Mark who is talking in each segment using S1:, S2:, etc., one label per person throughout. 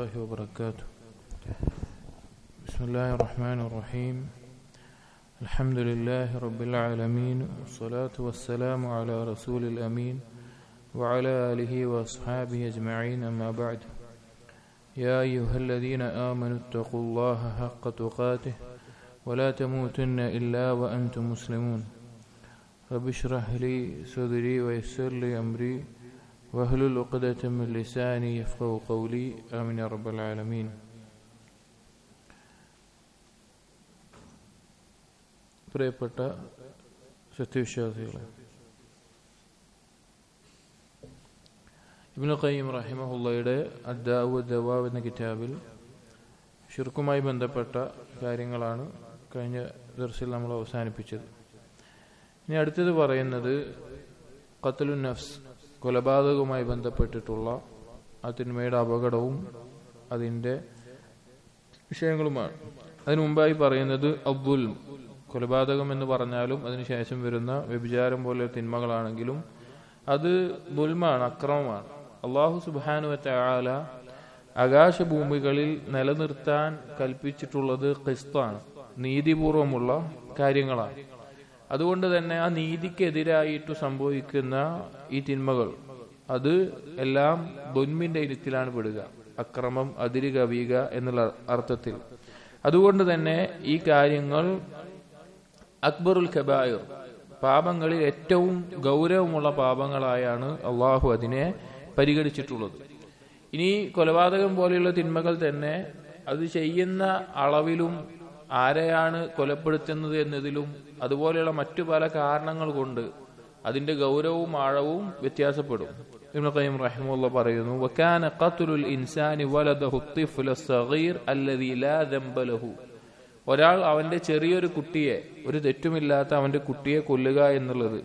S1: الله وبركاته بسم الله الرحمن الرحيم الحمد لله رب العالمين والصلاة والسلام على رسول الأمين وعلى آله وأصحابه أجمعين أما بعد يا أيها الذين آمنوا اتقوا الله حق تقاته ولا تموتن إلا وأنتم مسلمون رب اشرح لي صدري ويسر لي أمري واحلل عقدة من لساني يفقه قولي آمين يا رب العالمين പ്രിയപ്പെട്ട സത്യവിശ്വാസികളെ ഇബ്നു ഖയ്യിം റഹിമഹുള്ളയുടെ അദ്ദാവു ദവാവ് എന്ന കിതാബിൽ ഷിർക്കുമായി ബന്ധപ്പെട്ട കാര്യങ്ങളാണ് കഴിഞ്ഞ ദർസിൽ നമ്മൾ അവസാനിപ്പിച്ചത് ഇനി അടുത്തത് പറയുന്നത് ഖത്തലു നഫ്സ് കൊലപാതകവുമായി ബന്ധപ്പെട്ടിട്ടുള്ള ആ തിന്മയുടെ അപകടവും അതിൻ്റെ വിഷയങ്ങളുമാണ് അതിനു മുമ്പായി പറയുന്നത് അബ്ദുൽ കൊലപാതകം എന്ന് പറഞ്ഞാലും അതിനുശേഷം വരുന്ന വ്യഭിചാരം പോലെ തിന്മകളാണെങ്കിലും അത് ദുൽമാണ് അക്രമമാണ് അള്ളാഹു സുബാനുവറ്റ ആല ആകാശഭൂമികളിൽ നിലനിർത്താൻ കൽപ്പിച്ചിട്ടുള്ളത് ക്രിസ്താണ് നീതിപൂർവമുള്ള കാര്യങ്ങളാണ് അതുകൊണ്ട് തന്നെ ആ നീതിക്കെതിരായിട്ട് സംഭവിക്കുന്ന ഈ തിന്മകൾ അത് എല്ലാം ദുന്മിന്റെ ഇനത്തിലാണ് പെടുക അക്രമം അതിര് കവിയുക എന്നുള്ള അർത്ഥത്തിൽ അതുകൊണ്ട് തന്നെ ഈ കാര്യങ്ങൾ അക്ബറുൽ കബായർ പാപങ്ങളിൽ ഏറ്റവും ഗൗരവമുള്ള പാപങ്ങളായാണ് അള്ളാഹു അതിനെ പരിഗണിച്ചിട്ടുള്ളത് ഇനി കൊലപാതകം പോലെയുള്ള തിന്മകൾ തന്നെ അത് ചെയ്യുന്ന അളവിലും ആരെയാണ് കൊലപ്പെടുത്തുന്നത് എന്നതിലും അതുപോലെയുള്ള മറ്റു പല കാരണങ്ങൾ കൊണ്ട് അതിന്റെ ഗൗരവവും ആഴവും വ്യത്യാസപ്പെടും ഇബ്നു ഖയ്യിം റഹിമഹുള്ള പറയുന്നു വകാന ഖത്ലുൽ ഇൻസാനി വലദഹു الطفل الصغير الذي لا ذنب له ഒരാൾ അവന്റെ ചെറിയൊരു കുട്ടിയെ ഒരു തെറ്റുമില്ലാത്ത അവന്റെ കുട്ടിയെ കൊല്ലുക എന്നുള്ളത്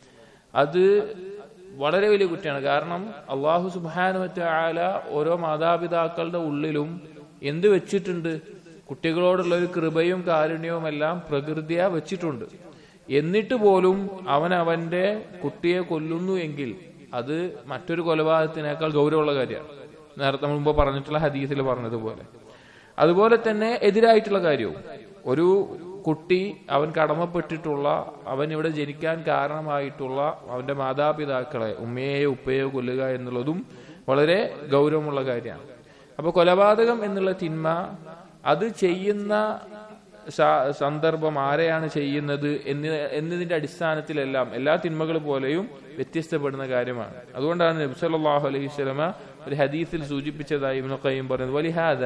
S1: അത് വളരെ വലിയ കുറ്റമാണ് കാരണം അള്ളാഹു സുബാനുവറ്റ ആല ഓരോ മാതാപിതാക്കളുടെ ഉള്ളിലും എന്ത് വെച്ചിട്ടുണ്ട് കുട്ടികളോടുള്ള ഒരു കൃപയും കാരുണ്യവും എല്ലാം പ്രകൃതിയ വെച്ചിട്ടുണ്ട് എന്നിട്ട് പോലും അവൻ അവന്റെ കുട്ടിയെ കൊല്ലുന്നു എങ്കിൽ അത് മറ്റൊരു കൊലപാതകത്തിനേക്കാൾ ഗൗരവമുള്ള കാര്യമാണ് നേരത്തെ നമ്മൾ മുമ്പ് പറഞ്ഞിട്ടുള്ള ഹദീസിൽ പറഞ്ഞതുപോലെ അതുപോലെ തന്നെ എതിരായിട്ടുള്ള കാര്യവും ഒരു കുട്ടി അവൻ കടമപ്പെട്ടിട്ടുള്ള അവൻ ഇവിടെ ജനിക്കാൻ കാരണമായിട്ടുള്ള അവന്റെ മാതാപിതാക്കളെ ഉമ്മയെയോ ഉപ്പയോ കൊല്ലുക എന്നുള്ളതും വളരെ ഗൗരവമുള്ള കാര്യമാണ് അപ്പൊ കൊലപാതകം എന്നുള്ള തിന്മ അത് ചെയ്യുന്ന സന്ദർഭം ആരെയാണ് ചെയ്യുന്നത് എന്നതിന്റെ അടിസ്ഥാനത്തിലെല്ലാം എല്ലാ തിന്മകൾ പോലെയും വ്യത്യസ്തപ്പെടുന്ന കാര്യമാണ് അതുകൊണ്ടാണ് നബ്സല്ലാഹു അലൈഹി സ്വലമ ഒരു ഹദീസിൽ സൂചിപ്പിച്ചതായി ഇബ്നു ഖയ്യിം പറയുന്നത് വലിഹാദ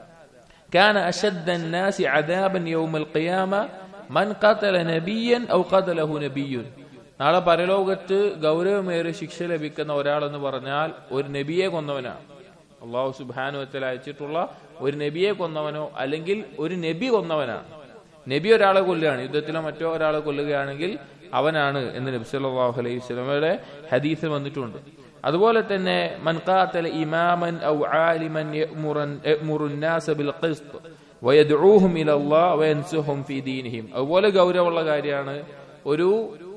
S1: كان أشد الناس عذابا يوم القيامة من قتل نبيا أو قتله نبي നാളെ പരലോകത്ത് ഗൗരവമേറിയ ശിക്ഷ ലഭിക്കുന്ന ഒരാളെന്ന് പറഞ്ഞാൽ ഒരു നബിയെ കൊന്നവനാണ് അള്ളാഹു സുബാനുവത്തിൽ അയച്ചിട്ടുള്ള ഒരു നബിയെ കൊന്നവനോ അല്ലെങ്കിൽ ഒരു നബി കൊന്നവനാണ് നബി ഒരാളെ കൊല്ലുകയാണ് യുദ്ധത്തിലോ മറ്റോ ഒരാളെ കൊല്ലുകയാണെങ്കിൽ അവനാണ് എന്ന് നബി സല്ലല്ലാഹു അലൈഹി സ്വലമയുടെ ഹദീസിൽ വന്നിട്ടുണ്ട് അതുപോലെ തന്നെ മൻകാത്തല ഇമാമൻ ഔ ആലിമൻ യഅ്മുറുന്നാസ ബിൽ ഖിസ്ത് വയദ്ഊഹും ഇലല്ലാഹ് വയൻസുഹും ഫീ ദീനിഹിം അതുപോലെ ഗൗരവമുള്ള കാര്യമാണ് ഒരു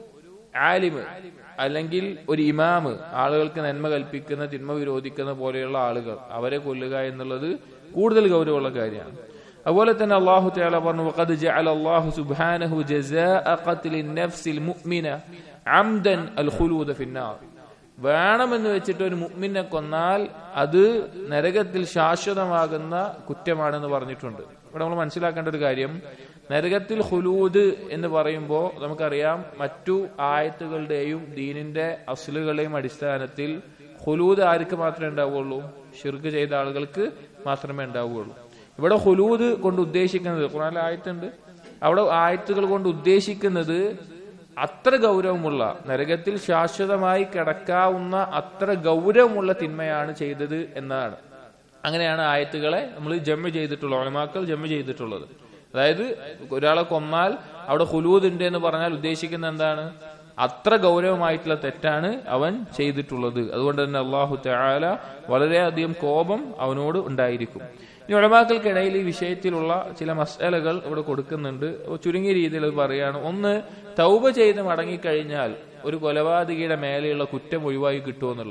S1: ആലിമ് അല്ലെങ്കിൽ ഒരു ഇമാമ് ആളുകൾക്ക് നന്മ കൽപ്പിക്കുന്ന തിന്മ വിരോധിക്കുന്ന പോലെയുള്ള ആളുകൾ അവരെ കൊല്ലുക എന്നുള്ളത് കൂടുതൽ ഗൗരവമുള്ള കാര്യമാണ് അതുപോലെ തന്നെ അള്ളാഹു തആല പറഞ്ഞു വഖദ് ജഅല അല്ലാഹു സുബ്ഹാനഹു ജസാഅ ഖത്ലിൻ നഫ്സിൽ മുഅ്മിന അംദൻ അൽ ഖുലൂദ ഫിന്നാർ വേണമെന്ന് വെച്ചിട്ട് ഒരു മുഅ്മിനെ കൊന്നാൽ അത് നരകത്തിൽ ശാശ്വതമാകുന്ന കുറ്റമാണെന്ന് പറഞ്ഞിട്ടുണ്ട് ഇവിടെ നമ്മൾ മനസ്സിലാക്കേണ്ട ഒരു കാര്യം നരകത്തിൽ ഹുലൂദ് എന്ന് പറയുമ്പോൾ നമുക്കറിയാം മറ്റു ആയത്തുകളുടെയും ദീനിന്റെ അസ്ലുകളുടെയും അടിസ്ഥാനത്തിൽ ഹുലൂദ് ആർക്ക് മാത്രമേ ഉണ്ടാവുകയുള്ളൂ ഷിർക്ക് ചെയ്ത ആളുകൾക്ക് മാത്രമേ ഉണ്ടാവുകയുള്ളൂ ഇവിടെ ഹുലൂദ് കൊണ്ട് ഉദ്ദേശിക്കുന്നത് ഖുറാനിൽ ആയത്തുണ്ട് അവിടെ ആയത്തുകൾ കൊണ്ട് ഉദ്ദേശിക്കുന്നത് അത്ര ഗൗരവമുള്ള നരകത്തിൽ ശാശ്വതമായി കിടക്കാവുന്ന അത്ര ഗൗരവമുള്ള തിന്മയാണ് ചെയ്തത് എന്നതാണ് അങ്ങനെയാണ് ആയത്തുകളെ നമ്മൾ ജമ്മ ചെയ്തിട്ടുള്ളത് ഒളമാക്കൾ ജമ്മ ചെയ്തിട്ടുള്ളത് അതായത് ഒരാളെ കൊന്നാൽ അവിടെ ഹുലൂദ് ഉണ്ട് എന്ന് പറഞ്ഞാൽ ഉദ്ദേശിക്കുന്ന എന്താണ് അത്ര ഗൗരവമായിട്ടുള്ള തെറ്റാണ് അവൻ ചെയ്തിട്ടുള്ളത് അതുകൊണ്ട് തന്നെ അള്ളാഹു തആല വളരെയധികം കോപം അവനോട് ഉണ്ടായിരിക്കും ഇനി ഉളമാക്കൾക്കിടയിൽ ഈ വിഷയത്തിലുള്ള ചില മസലകൾ ഇവിടെ കൊടുക്കുന്നുണ്ട് ചുരുങ്ങിയ രീതിയിൽ പറയാണ് ഒന്ന് തൗബ ചെയ്ത് മടങ്ങിക്കഴിഞ്ഞാൽ ഒരു കൊലപാതകിയുടെ മേലെയുള്ള കുറ്റം ഒഴിവായി കിട്ടുമെന്നുള്ളത്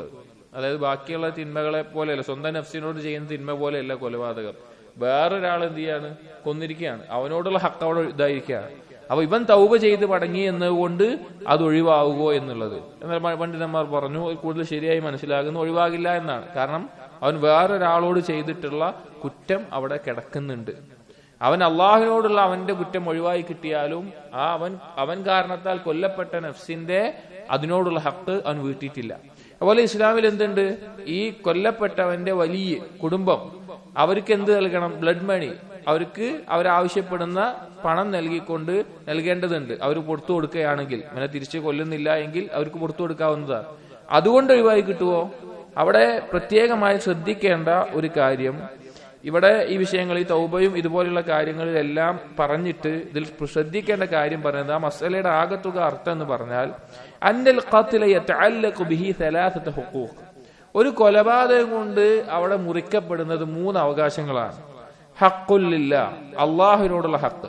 S1: അതായത് ബാക്കിയുള്ള തിന്മകളെ പോലെയല്ല സ്വന്തം നഫ്സിനോട് ചെയ്യുന്ന തിന്മ പോലെയല്ല കൊലപാതകം വേറൊരാൾ എന്ത് ചെയ്യാണ് കൊന്നിരിക്കുകയാണ് അവനോടുള്ള ഹക്ക് അവിടെ ഇതായിരിക്കുകയാണ് അപ്പൊ ഇവൻ തൗബ ചെയ്ത് മടങ്ങി എന്നതുകൊണ്ട് അത് ഒഴിവാകുമോ എന്നുള്ളത് എന്നാൽ പ- പണ്ഡിതന്മാർ പറഞ്ഞു അത് കൂടുതൽ ശരിയായി മനസ്സിലാകുന്ന ഒഴിവാകില്ല എന്നാണ് കാരണം അവൻ വേറൊരാളോട് ചെയ്തിട്ടുള്ള കുറ്റം അവിടെ കിടക്കുന്നുണ്ട് അവൻ അള്ളാഹുവിനോടുള്ള അവന്റെ കുറ്റം ഒഴിവായി കിട്ടിയാലും ആ അവൻ അവൻ കാരണത്താൽ കൊല്ലപ്പെട്ട നഫ്സിന്റെ അതിനോടുള്ള ഹക്ക് അവൻ വീട്ടിയിട്ടില്ല അതുപോലെ ഇസ്ലാമിൽ എന്തുണ്ട് ഈ കൊല്ലപ്പെട്ടവന്റെ വലിയ കുടുംബം അവർക്ക് എന്ത് നൽകണം ബ്ലഡ് മണി അവർക്ക് അവരാവശ്യപ്പെടുന്ന പണം നൽകിക്കൊണ്ട് നൽകേണ്ടതുണ്ട് അവർ പുറത്തു കൊടുക്കുകയാണെങ്കിൽ അങ്ങനെ തിരിച്ചു കൊല്ലുന്നില്ല എങ്കിൽ അവർക്ക് പുറത്തു കൊടുക്കാവുന്നതാണ് അതുകൊണ്ട് ഒഴിവായി കിട്ടുമോ അവിടെ പ്രത്യേകമായി ശ്രദ്ധിക്കേണ്ട ഒരു കാര്യം ഇവിടെ ഈ വിഷയങ്ങൾ ഈ തൗബയും ഇതുപോലുള്ള കാര്യങ്ങളിലെല്ലാം പറഞ്ഞിട്ട് ഇതിൽ ശ്രദ്ധിക്കേണ്ട കാര്യം പറയുന്നത് ആ മസലയുടെ ആകത്തുക അർത്ഥം എന്ന് പറഞ്ഞാൽ അന്നൽ ഖത്ല യതഅല്ലഖു ബിഹി സലാസത ഹുഖൂഖ് ഒരു കൊലപാതകം കൊണ്ട് അവിടെ മുറിക്കപ്പെടുന്നത് മൂന്ന് അവകാശങ്ങളാണ് ഹക്കുല്ലില്ല അള്ളാഹുവിനോടുള്ള ഹക്ക്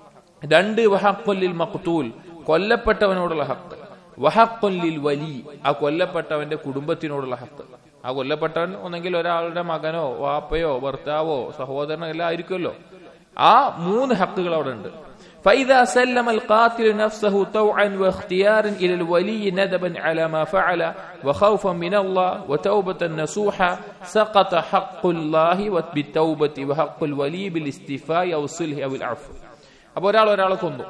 S1: രണ്ട് വഹക്കുല്ലിൽ മഖ്തൂൽ കൊല്ലപ്പെട്ടവനോടുള്ള ഹക്ക് വഹക്കുല്ലിൽ വലി ആ കൊല്ലപ്പെട്ടവന്റെ കുടുംബത്തിനോടുള്ള ഹക്ക് ആ കൊല്ലപ്പെട്ടവൻ ഒന്നെങ്കിൽ ഒരാളുടെ മകനോ വാപ്പയോ ഭർത്താവോ സഹോദരനോ എല്ലാം ആയിരിക്കുമല്ലോ ആ മൂന്ന് ഹക്കുകൾ അവിടെ ഉണ്ട് فإذا سلم القاتل نفسه طوعا واختيارا إلى الولي ندبا على ما فعل وخوفا من الله وتوبة نصوحا سقط حق الله بالتوبة وحق الولي بالاستيفاء أو الصلح أو العفو അപ്പോൾ ഒരാൾ ഒരാളെ കൊന്നു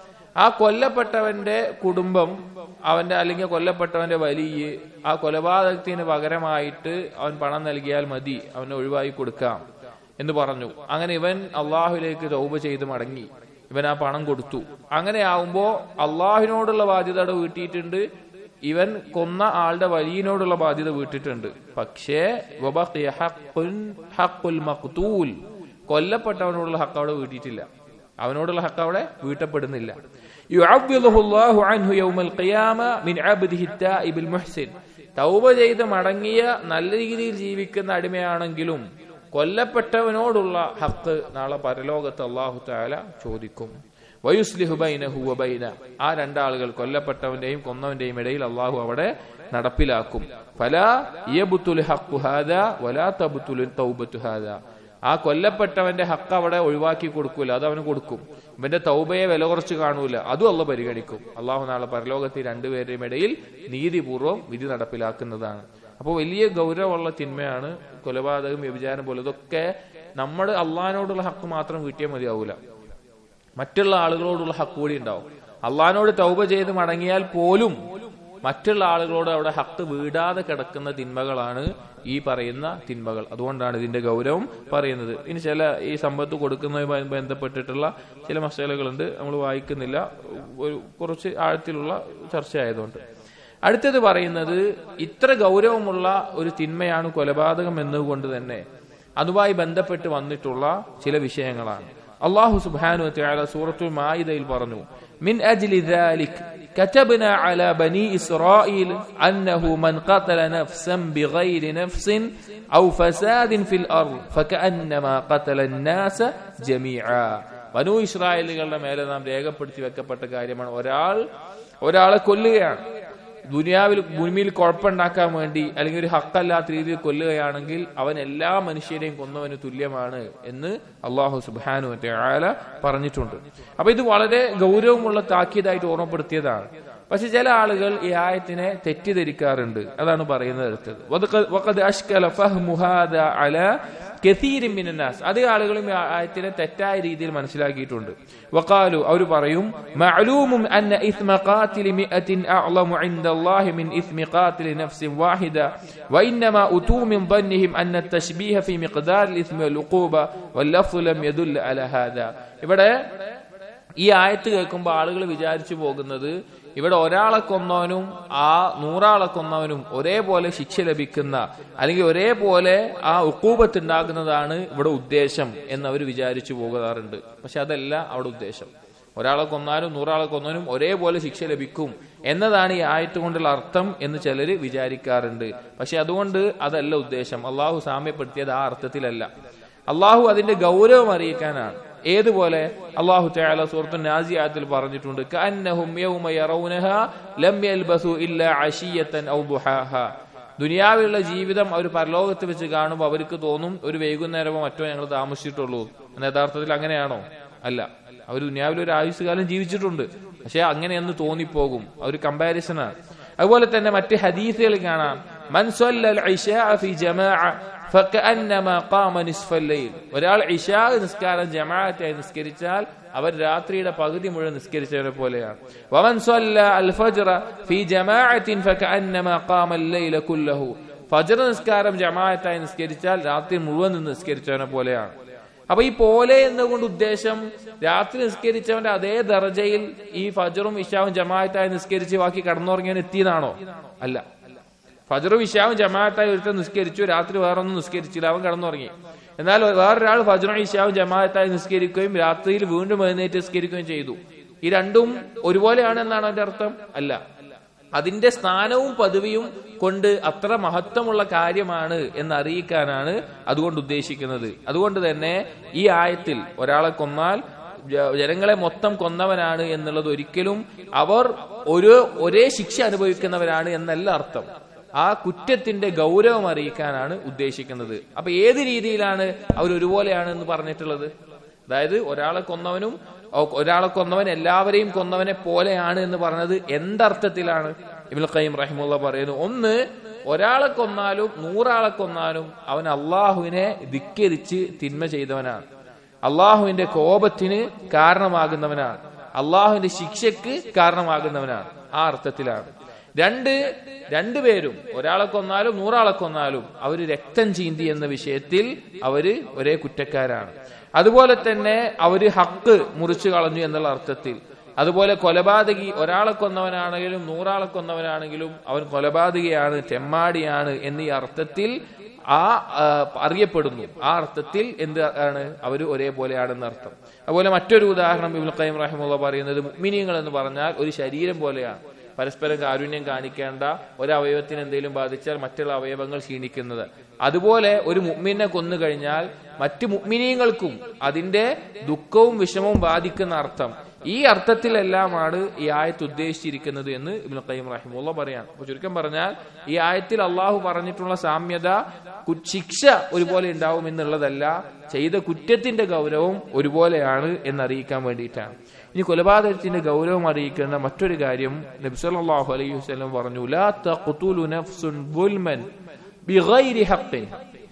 S1: ആ കൊല്ലപ്പെട്ടവന്റെ കുടുംബം അവന്റെ അല്ലെങ്കിൽ കൊല്ലപ്പെട്ടവന്റെ വലിയ ആ കൊലപാതകത്തിന് പകരമായിട്ട് അവൻ പണം നൽകിയാൽ മതി അവനെ ഒഴിവാക്കി കൊടുക്കാം എന്ന് പറഞ്ഞു അങ്ങനെ ഇവൻ അള്ളാഹുലേക്ക് തൗബ ചെയ്ത് മടങ്ങി ഇവൻ ആ പണം കൊടുത്തു അങ്ങനെ ആവുമ്പോ അള്ളാഹുവിനോടുള്ള ബാധ്യത അവിടെ വീട്ടിയിട്ടുണ്ട് ഇവൻ കൊന്ന ആളുടെ വലിയനോടുള്ള ബാധ്യത വീട്ടിട്ടുണ്ട് പക്ഷേ വബഖിയ ഹഖ്ഖുൻ ഹഖ്ഖുൽ മഖ്തൂൽ കൊല്ലപ്പെട്ടവനോടുള്ള ഹക്ക് അവിടെ വീട്ടിയിട്ടില്ല അവനോടുള്ള ഹക്ക് അവിടെ വീട്ടപ്പെടുന്നില്ല യുഅവ്വിദുഹു അല്ലാഹു അൻഹു യൗമൽ ഖിയാമ മിൻ അബ്ദിഹി തായിബിൽ മുഹ്സിൻ തൗബ ചെയ്ത് മടങ്ങിയ നല്ല രീതിയിൽ ജീവിക്കുന്ന അടിമയാണെങ്കിലും കൊല്ലപ്പെട്ടവനോടുള്ള ഹക്ക് നാളെ പരലോകത്ത് അള്ളാഹു താല ചോദിക്കും വയുസ്ലിഹു ബൈനഹു വബൈന ആ രണ്ടാളുകൾ കൊല്ലപ്പെട്ടവന്റെയും കൊന്നവന്റെയും ഇടയിൽ അള്ളാഹു അവിടെ നടപ്പിലാക്കും ഫല യബുത്തുൽ ഹഖു ഹാദ വലാ തബുത്തുൽ തൗബത്തു ഹാദ ആ കൊല്ലപ്പെട്ടവന്റെ ഹക്ക് അവിടെ ഒഴിവാക്കി കൊടുക്കൂല അത് അവന് കൊടുക്കും ഇവന്റെ തൗബയെ വില കുറച്ച് കാണൂല അതും അള്ള പരിഗണിക്കും അള്ളാഹു നാളെ പരലോകത്തെ രണ്ടുപേരുടെയും ഇടയിൽ നീതിപൂർവ്വം വിധി നടപ്പിലാക്കുന്നതാണ് അപ്പോൾ വലിയ ഗൗരവമുള്ള തിന്മയാണ് കൊലപാതകം വ്യഭിചാരം പോലെ ഇതൊക്കെ നമ്മുടെ അള്ളഹാനോടുള്ള ഹക്ക് മാത്രം കിട്ടിയാൽ മതിയാവൂല മറ്റുള്ള ആളുകളോടുള്ള ഹക്ക് കൂടി ഉണ്ടാവും അള്ളഹാനോട് തൗബ ചെയ്ത് മടങ്ങിയാൽ പോലും മറ്റുള്ള ആളുകളോട് അവിടെ ഹക്ക് വീടാതെ കിടക്കുന്ന തിന്മകളാണ് ഈ പറയുന്ന തിന്മകൾ അതുകൊണ്ടാണ് ഇതിന്റെ ഗൗരവം പറയുന്നത് ഇനി ചില ഈ സമ്പത്ത് കൊടുക്കുന്നതുമായി ബന്ധപ്പെട്ടിട്ടുള്ള ചില മസലകളുണ്ട് നമ്മൾ വായിക്കുന്നില്ല ഒരു കുറച്ച് ആഴത്തിലുള്ള ചർച്ച ആയതുകൊണ്ട് അടുത്തത് പറയുന്നത് ഇത്ര ഗൗരവമുള്ള ഒരു തിന്മയാണ് കൊലപാതകം എന്നതുകൊണ്ട് തന്നെ അതുമായി ബന്ധപ്പെട്ട് വന്നിട്ടുള്ള ചില വിഷയങ്ങളാണ് അള്ളാഹു സുബാനു തആല സൂറത്തുൽ മായിദയിൽ പറഞ്ഞു മിൻ അജ്ലി ذلك كتبنا على بني إسرائيل أنه من قتل نفسا بغير نفس أو فساد في الأرض فكأنما قتل الناس جميعا ബനു ഇസ്രായേലുകളുടെ മേലെ നാം രേഖപ്പെടുത്തി വെക്കപ്പെട്ട കാര്യമാണ് ഒരാൾ ഒരാളെ കൊല്ലുകയാണ് ദുനിയാവിൽ ഭൂമിയിൽ കുഴപ്പമുണ്ടാക്കാൻ വേണ്ടി അല്ലെങ്കിൽ ഒരു ഹക്കല്ലാത്ത രീതിയിൽ കൊല്ലുകയാണെങ്കിൽ അവൻ എല്ലാ മനുഷ്യരെയും കൊന്നവന് തുല്യമാണ് എന്ന് അള്ളാഹു സുബാനു ആല പറഞ്ഞിട്ടുണ്ട് അപ്പൊ ഇത് വളരെ ഗൗരവമുള്ള താക്കീതായിട്ട് ഓർമ്മപ്പെടുത്തിയതാണ് പക്ഷെ ചില ആളുകൾ ഈ ആയത്തിനെ തെറ്റിദ്ധരിക്കാറുണ്ട് അതാണ് പറയുന്നത് അടുത്തത് അതേ ആളുകളും ഈ ആയത്തിനെ തെറ്റായ രീതിയിൽ മനസ്സിലാക്കിയിട്ടുണ്ട് വക്കാലു അവർ പറയും മഅലൂമും അന്ന ഇസ്മ ഖാതിലി മിഅത്തിൻ അഅളമു ഇൻദല്ലാഹി മിൻ ഇസ്മി ഖാതിലി നഫ്സിൻ വാഹിദ വഇന്നമാ ഉതൂ മിൻ ظنهم അന്ന التشبيه في مقدار الإثم والعقوبة واللفظ لم يدل على هذا ഇവിടെ ഈ ആയത്ത് കേൾക്കുമ്പോൾ ആളുകൾ വിചാരിച്ചു പോകുന്നത് ഇവിടെ ഒരാളെ കൊന്നവനും ആ നൂറാളെ കൊന്നവനും ഒരേപോലെ ശിക്ഷ ലഭിക്കുന്ന അല്ലെങ്കിൽ ഒരേപോലെ ആ ഉക്കൂപത്ത് ഉണ്ടാകുന്നതാണ് ഇവിടെ ഉദ്ദേശം എന്ന് അവർ വിചാരിച്ചു പോകാറുണ്ട് പക്ഷെ അതല്ല അവിടെ ഉദ്ദേശം ഒരാളെ കൊന്നാലും നൂറാളെ കൊന്നവനും ഒരേപോലെ ശിക്ഷ ലഭിക്കും എന്നതാണ് ഈ ആയത്ത് കൊണ്ടുള്ള അർത്ഥം എന്ന് ചിലർ വിചാരിക്കാറുണ്ട് പക്ഷെ അതുകൊണ്ട് അതല്ല ഉദ്ദേശം അള്ളാഹു സാമ്യപ്പെടുത്തിയത് ആ അർത്ഥത്തിലല്ല അള്ളാഹു അതിന്റെ ഗൗരവം അറിയിക്കാനാണ് ഏതുപോലെ അള്ളാഹു തആല സൂറത്തു നാസിയാത്തിൽ പറഞ്ഞിട്ടുണ്ട് കഅന്നഹും യൗമ യറൗനഹ ലം യൽബസു ഇല്ലാ അശിയത്തൻ ഔ ദുഹാഹ ദുനിയാവിലുള്ള ജീവിതം അവർ പരലോകത്ത് വെച്ച് കാണുമ്പോൾ അവർക്ക് തോന്നും ഒരു വൈകുന്നേരമോ മറ്റോ ഞങ്ങൾ താമസിച്ചിട്ടുള്ളൂ എന്ന യഥാർത്ഥത്തിൽ അങ്ങനെയാണോ അല്ല അവർ ദുനിയാവിൽ ഒരു ആയുസ്സുകാലം ജീവിച്ചിട്ടുണ്ട് പക്ഷെ അങ്ങനെയെന്ന് തോന്നിപ്പോകും ഒരു കമ്പാരിസണാണ് അതുപോലെ തന്നെ മറ്റ് ഹദീസുകൾ കാണാം മൻ സ്വല്ലൽ ഇശാഅ ഫി ജമാഅ ഫകഅന്നമാ ഖാമ നിസ്ഫൽ ലൈൽ ഒരാൾ ഇശാ നിസ്കാരം ജമാഅത്തായി നിസ്കരിച്ചാൽ അവർ രാത്രിയുടെ പകുതി മുഴുവൻ നിസ്കരിച്ചവരെ പോലെയാണ് വമൻ സ്വല്ല അൽ ഫജ്റ ഫി ജമാഅത്തിൻ ഫകഅന്നമാ ഖാമ ലൈല കുല്ലഹു ഫജ്ർ നിസ്കാരം ജമാഅത്തായി നിസ്കരിച്ചാൽ രാത്രി മുഴുവൻ നിന്ന് നിസ്കരിച്ചവനെ പോലെയാണ് അപ്പൊ ഈ പോലെ എന്നുകൊണ്ട് ഉദ്ദേശം രാത്രി നിസ്കരിച്ചവന്റെ അതേ ദർജയിൽ ഈ ഫജറും ഇഷാവും ജമാഅത്തായി നിസ്കരിച്ച് ബാക്കി കടന്നുറങ്ങിയവൻ എത്തിയതാണോ അല്ല ഫജറും ഇഷാവും ജമാഅത്തായി ഒരുത്തൻ നിസ്കരിച്ചു രാത്രി വേറൊന്നും നിസ്കരിച്ചില്ല അവൻ കടന്നുറങ്ങി എന്നാൽ വേറൊരാൾ ഫജറും ഇഷാവും ജമാഅത്തായി നിസ്കരിക്കുകയും രാത്രിയിൽ വീണ്ടും എഴുന്നേറ്റ് നിസ്കരിക്കുകയും ചെയ്തു ഈ രണ്ടും ഒരുപോലെയാണ് എന്നാണ് അതിന്റെ അർത്ഥം അല്ല അതിന്റെ സ്ഥാനവും പദവിയും കൊണ്ട് അത്ര മഹത്വമുള്ള കാര്യമാണ് എന്ന് അറിയിക്കാനാണ് അതുകൊണ്ട് ഉദ്ദേശിക്കുന്നത് അതുകൊണ്ട് തന്നെ ഈ ആയത്തിൽ ഒരാളെ കൊന്നാൽ ജ- ജനങ്ങളെ മൊത്തം കൊന്നവനാണ് എന്നുള്ളത് ഒരിക്കലും അവർ ഒരു ഒരേ ശിക്ഷ അനുഭവിക്കുന്നവരാണ് എന്നല്ല അർത്ഥം ആ കുറ്റത്തിന്റെ ഗൗരവം അറിയിക്കാനാണ് ഉദ്ദേശിക്കുന്നത് അപ്പൊ ഏത് രീതിയിലാണ് അവർ ഒരുപോലെയാണ് എന്ന് പറഞ്ഞിട്ടുള്ളത് അതായത് ഒരാളെ കൊന്നവനും ഒ- ഒരാളെ കൊന്നവൻ എല്ലാവരെയും കൊന്നവനെ പോലെയാണ് എന്ന് പറഞ്ഞത് എന്തർത്ഥത്തിലാണ് ഇബിൽ ഖയ്യം റഹിമുള്ള പറയുന്നു ഒന്ന് ഒരാളെ കൊന്നാലും നൂറാളെ കൊന്നാലും അവൻ അള്ളാഹുവിനെ ധിക്കരിച്ച് തിന്മ ചെയ്തവനാണ് അള്ളാഹുവിന്റെ കോപത്തിന് കാരണമാകുന്നവനാണ് അള്ളാഹുവിന്റെ ശിക്ഷയ്ക്ക് കാരണമാകുന്നവനാണ് ആ അർത്ഥത്തിലാണ് രണ്ട് രണ്ടുപേരും ഒരാളെ കൊന്നാലും നൂറാളെ കൊന്നാലും അവര് രക്തം ചീന്തി എന്ന വിഷയത്തിൽ അവര് ഒരേ കുറ്റക്കാരാണ് അതുപോലെ തന്നെ അവര് ഹക്ക് മുറിച്ചു കളഞ്ഞു എന്നുള്ള അർത്ഥത്തിൽ അതുപോലെ കൊലപാതകി ഒരാളെ കൊന്നവനാണെങ്കിലും നൂറാളെ കൊന്നവനാണെങ്കിലും അവൻ കൊലപാതകിയാണ് തെമ്മാടിയാണ് എന്നീ അർത്ഥത്തിൽ ആ ആ, അറിയപ്പെടുന്നു ആ അർത്ഥത്തിൽ എന്ത് ആണ് അവർ ഒരേപോലെയാണെന്ന് അർത്ഥം അതുപോലെ മറ്റൊരു ഉദാഹരണം ഇബുൽ ഖൈം റഹിമുള്ള പറയുന്നത് മുഅ്മിനീങ്ങൾ എന്ന് പറഞ്ഞാൽ ഒരു ശരീരം പോലെയാണ് പരസ്പരം കാരുണ്യം കാണിക്കേണ്ട ഒരു അവയവത്തിന് എന്തെങ്കിലും ബാധിച്ചാൽ മറ്റുള്ള അവയവങ്ങൾ ക്ഷീണിക്കുന്നത് അതുപോലെ ഒരു മുഅ്മിനെ കൊന്നു കഴിഞ്ഞാൽ മറ്റു മുഅ്മിനീങ്ങൾക്കും അതിന്റെ ദുഃഖവും വിഷമവും ബാധിക്കുന്ന അർത്ഥം ഈ അർത്ഥത്തിലെല്ലാമാണ് ഈ ആയത്ത് ഉദ്ദേശിച്ചിരിക്കുന്നത് എന്ന് ഇബ്നു ഖയ്യിം റഹിമുള്ള പറയാണ് അപ്പൊ ചുരുക്കം പറഞ്ഞാൽ ഈ ആയത്തിൽ അള്ളാഹു പറഞ്ഞിട്ടുള്ള സാമ്യത കു- ശിക്ഷ ഒരുപോലെ ഉണ്ടാവും എന്നുള്ളതല്ല ചെയ്ത കുറ്റത്തിന്റെ ഗൗരവം ഒരുപോലെയാണ് എന്നറിയിക്കാൻ വേണ്ടിയിട്ടാണ് ഇനി കൊലപാതകത്തിന്റെ ഗൗരവം അറിയിക്കുന്ന മറ്റൊരു കാര്യം നബി സല്ലല്ലാഹു അലൈഹി വസല്ലം പറഞ്ഞു ലാ തഖ്തുലു നഫ്സുൻ ദുൽമൻ ബിഗൈരി ഹഖ്ഖിൻ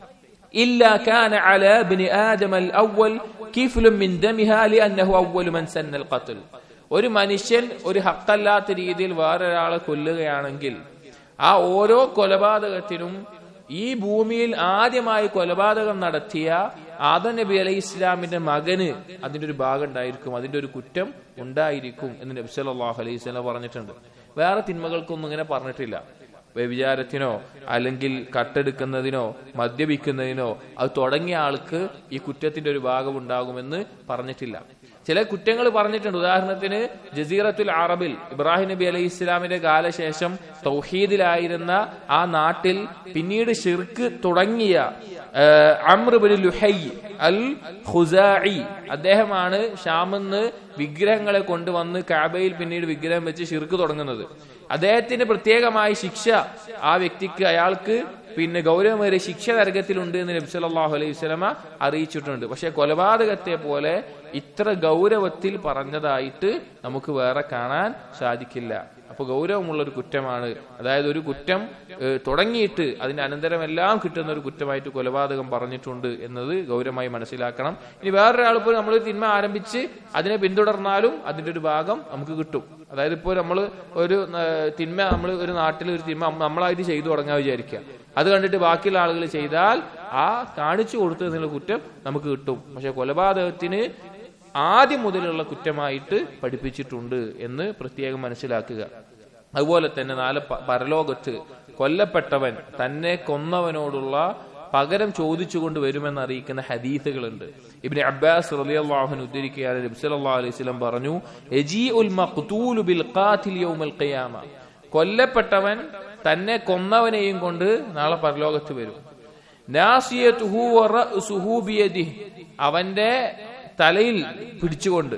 S1: إلا كان على ابن آدم الأول كفل من دمها لأنه أول من سن القتل ഒരു മനുഷ്യൻ ഒരു ഹക്കല്ലാത്ത രീതിയിൽ വേറൊരാളെ കൊല്ലുകയാണെങ്കിൽ ആ ഓരോ കൊലപാതകത്തിനും ഈ ഭൂമിയിൽ ആദ്യമായി കൊലപാതകം നടത്തിയ ആദം നബി അലൈഹി ഇസ്ലാമിന്റെ മകന് അതിന്റെ ഒരു ഭാഗം ഉണ്ടായിരിക്കും അതിന്റെ ഒരു കുറ്റം ഉണ്ടായിരിക്കും എന്ന് നബി സല്ലല്ലാഹു അലൈഹി വസല്ലം പറഞ്ഞിട്ടുണ്ട് വേറെ തിന്മകൾക്കൊന്നും ഇങ്ങനെ പറഞ്ഞിട്ടില്ല വ്യഭിചാരത്തിനോ അല്ലെങ്കിൽ കട്ടെടുക്കുന്നതിനോ മദ്യപിക്കുന്നതിനോ അത് തുടങ്ങിയ ആൾക്ക് ഈ കുറ്റത്തിന്റെ ഒരു ഭാഗം ഉണ്ടാകുമെന്ന് പറഞ്ഞിട്ടില്ല ചില കുറ്റങ്ങൾ പറഞ്ഞിട്ടുണ്ട് ഉദാഹരണത്തിന് ജസീറത്തുൽ അറബിൽ ഇബ്രാഹിം നബി അലൈഹി ഇസ്ലാമിന്റെ കാലശേഷം തൗഹീദിലായിരുന്ന ആ നാട്ടിൽ പിന്നീട് ഷിർക്ക് തുടങ്ങിയ അമ്രുബിൻ ലുഹൈ അൽ ഖുസാഇ അദ്ദേഹമാണ് ഷാമെന്ന് വിഗ്രഹങ്ങളെ കൊണ്ടുവന്ന് കാബയിൽ പിന്നീട് വിഗ്രഹം വെച്ച് ഷിർക്ക് തുടങ്ങുന്നത് അദ്ദേഹത്തിന് പ്രത്യേകമായി ശിക്ഷ ആ വ്യക്തിക്ക് അയാൾക്ക് പിന്നെ ഗൗരവമേറിയ ശിക്ഷ നരകത്തിലുണ്ട് എന്ന് നബി സല്ലല്ലാഹു അലൈഹി വസല്ലമ അറിയിച്ചിട്ടുണ്ട് പക്ഷെ കൊലപാതകത്തെ പോലെ ഇത്ര ഗൗരവത്തിൽ പറഞ്ഞതായിട്ട് നമുക്ക് വേറെ കാണാൻ സാധിക്കില്ല അപ്പൊ ഗൗരവമുള്ള ഒരു കുറ്റമാണ് അതായത് ഒരു കുറ്റം ഏഹ്, തുടങ്ങിയിട്ട് അതിന്റെ അനന്തരമെല്ലാം കിട്ടുന്ന ഒരു കുറ്റമായിട്ട് കൊലപാതകം പറഞ്ഞിട്ടുണ്ട് എന്നത് ഗൗരവമായി മനസ്സിലാക്കണം ഇനി വേറൊരാൾ ഇപ്പോൾ നമ്മൾ തിന്മ ആരംഭിച്ച് അതിനെ പിന്തുടർന്നാലും അതിന്റെ ഒരു ഭാഗം നമുക്ക് കിട്ടും അതായത് ഇപ്പോൾ നമ്മൾ ഒരു ഏഹ്, തിന്മ നമ്മൾ ഒരു നാട്ടിൽ ഒരു തിന്മ നമ്മളായിട്ട് ചെയ്തു തുടങ്ങാൻ വിചാരിക്കുക അത് കണ്ടിട്ട് ബാക്കിയുള്ള ആളുകൾ ചെയ്താൽ ആ കാണിച്ചു കൊടുത്തതിനുള്ള കുറ്റം നമുക്ക് കിട്ടും പക്ഷെ കൊലപാതകത്തിന് ആദ്യം മുതലുള്ള കുറ്റമായിട്ട് പഠിപ്പിച്ചിട്ടുണ്ട് എന്ന് പ്രത്യേകം മനസ്സിലാക്കുക അതുപോലെ തന്നെ നാല് പ- പരലോകത്ത് കൊല്ലപ്പെട്ടവൻ തന്നെ കൊന്നവനോടുള്ള പകരം ചോദിച്ചുകൊണ്ട് വരുമെന്ന് അറിയിക്കുന്ന ഹദീസുകളുണ്ട് ഇബ്നു അബ്ബാസ് റളിയല്ലാഹു അൻഹു ഉദ്ധരിക്കുകയാണ് നബി സല്ലല്ലാഹു അലൈഹി വസല്ലം പറഞ്ഞു യജീഉൽ മഖ്തൂലു ബിൽ ഖാതിൽ യൗമൽ ഖിയാമ കൊല്ലപ്പെട്ടവൻ തന്നെ കൊന്നവനെയും കൊണ്ട് നാളെ പരലോകത്ത് വരും നാസിയതുഹു വറഅസുഹു ബിയദിഹി അവന്റെ തലയിൽ പിടിച്ചുകൊണ്ട്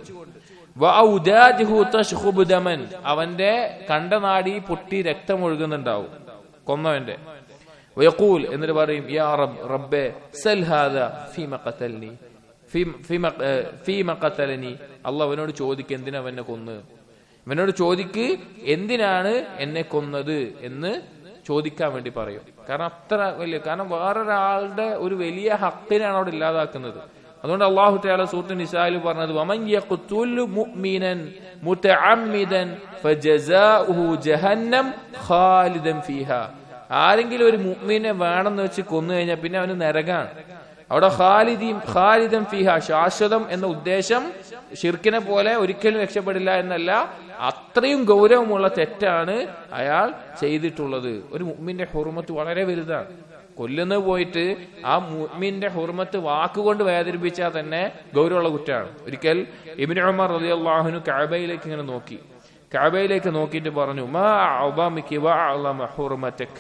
S1: വഔദാജുഹു തശ്ഖുബു ദമൻ അവന്റെ കണ്ടനാടി പൊട്ടി രക്തം ഒഴുകുന്നുണ്ടാവും കൊന്നവന്റെ വയഖൂൽ എന്നിട്ട് പറയും യാ റബ്ബ് റബ്ബേ സൽ ഹാദ ഫീമ ഖതൽനി ഫീമ- ഫീമ ഏഹ്, ഫീമ ഖതലനി അള്ളാഹ് അവനോട് ചോദിക്ക് എന്തിനാ അവനെ കൊന്ന് ഇവനോട് ചോദിക്ക് എന്തിനാണ് എന്നെ കൊന്നത് എന്ന് ചോദിക്കാൻ വേണ്ടി പറയും കാരണം അത്ര വലിയ കാരണം വേറൊരാളുടെ ഒരു വലിയ ഹക്കിനാണ് അവിടെ ഇല്ലാതാക്കുന്നത് അതുകൊണ്ട് അള്ളാഹു തആല സൂറത്ത് നിസായിൽ പറഞ്ഞത് വമൻ യഖ്തുലു മുഅ്മിനൻ മുതഅമ്മിദൻ ഫജസാഉഹു ജഹന്നം ഖാലിദൻ ഫീഹാ ആരെങ്കിലും ഒരു മുഅ്മിനെ വേണമെന്ന് വെച്ച് കൊന്നു കഴിഞ്ഞാൽ പിന്നെ അവന് നരകാണ് അവിടെ ഖാലിദീം ഖാലിദൻ ഫിഹ ശാശ്വതം എന്ന ഉദ്ദേശം ഷിർക്കിനെ പോലെ ഒരിക്കലും രക്ഷപ്പെടില്ല എന്നല്ല അത്രയും ഗൗരവമുള്ള തെറ്റാണ് അയാൾ ചെയ്തിട്ടുള്ളത് ഒരു മുഅ്മിന്റെ ഹുർമത്ത് വളരെ വലുതാണ് കൊല്ലുന്നത് പോയിട്ട് ആ മുഅ്മിന്റെ ഹുർമത്ത് വാക്കുകൊണ്ട് വേദനിപ്പിച്ചാൽ തന്നെ ഗൗരവമുള്ള കുറ്റാണ് ഒരിക്കൽ ഇബ്നു ഉമർ റളിയല്ലാഹുനു കഅബയിലേക്ക് ഇങ്ങനെ നോക്കി കഅബയിലേക്ക് നോക്കിയിട്ട് പറഞ്ഞു മാ അഅ്ളമകി വഅഅ്ളമ ഹുർമതക്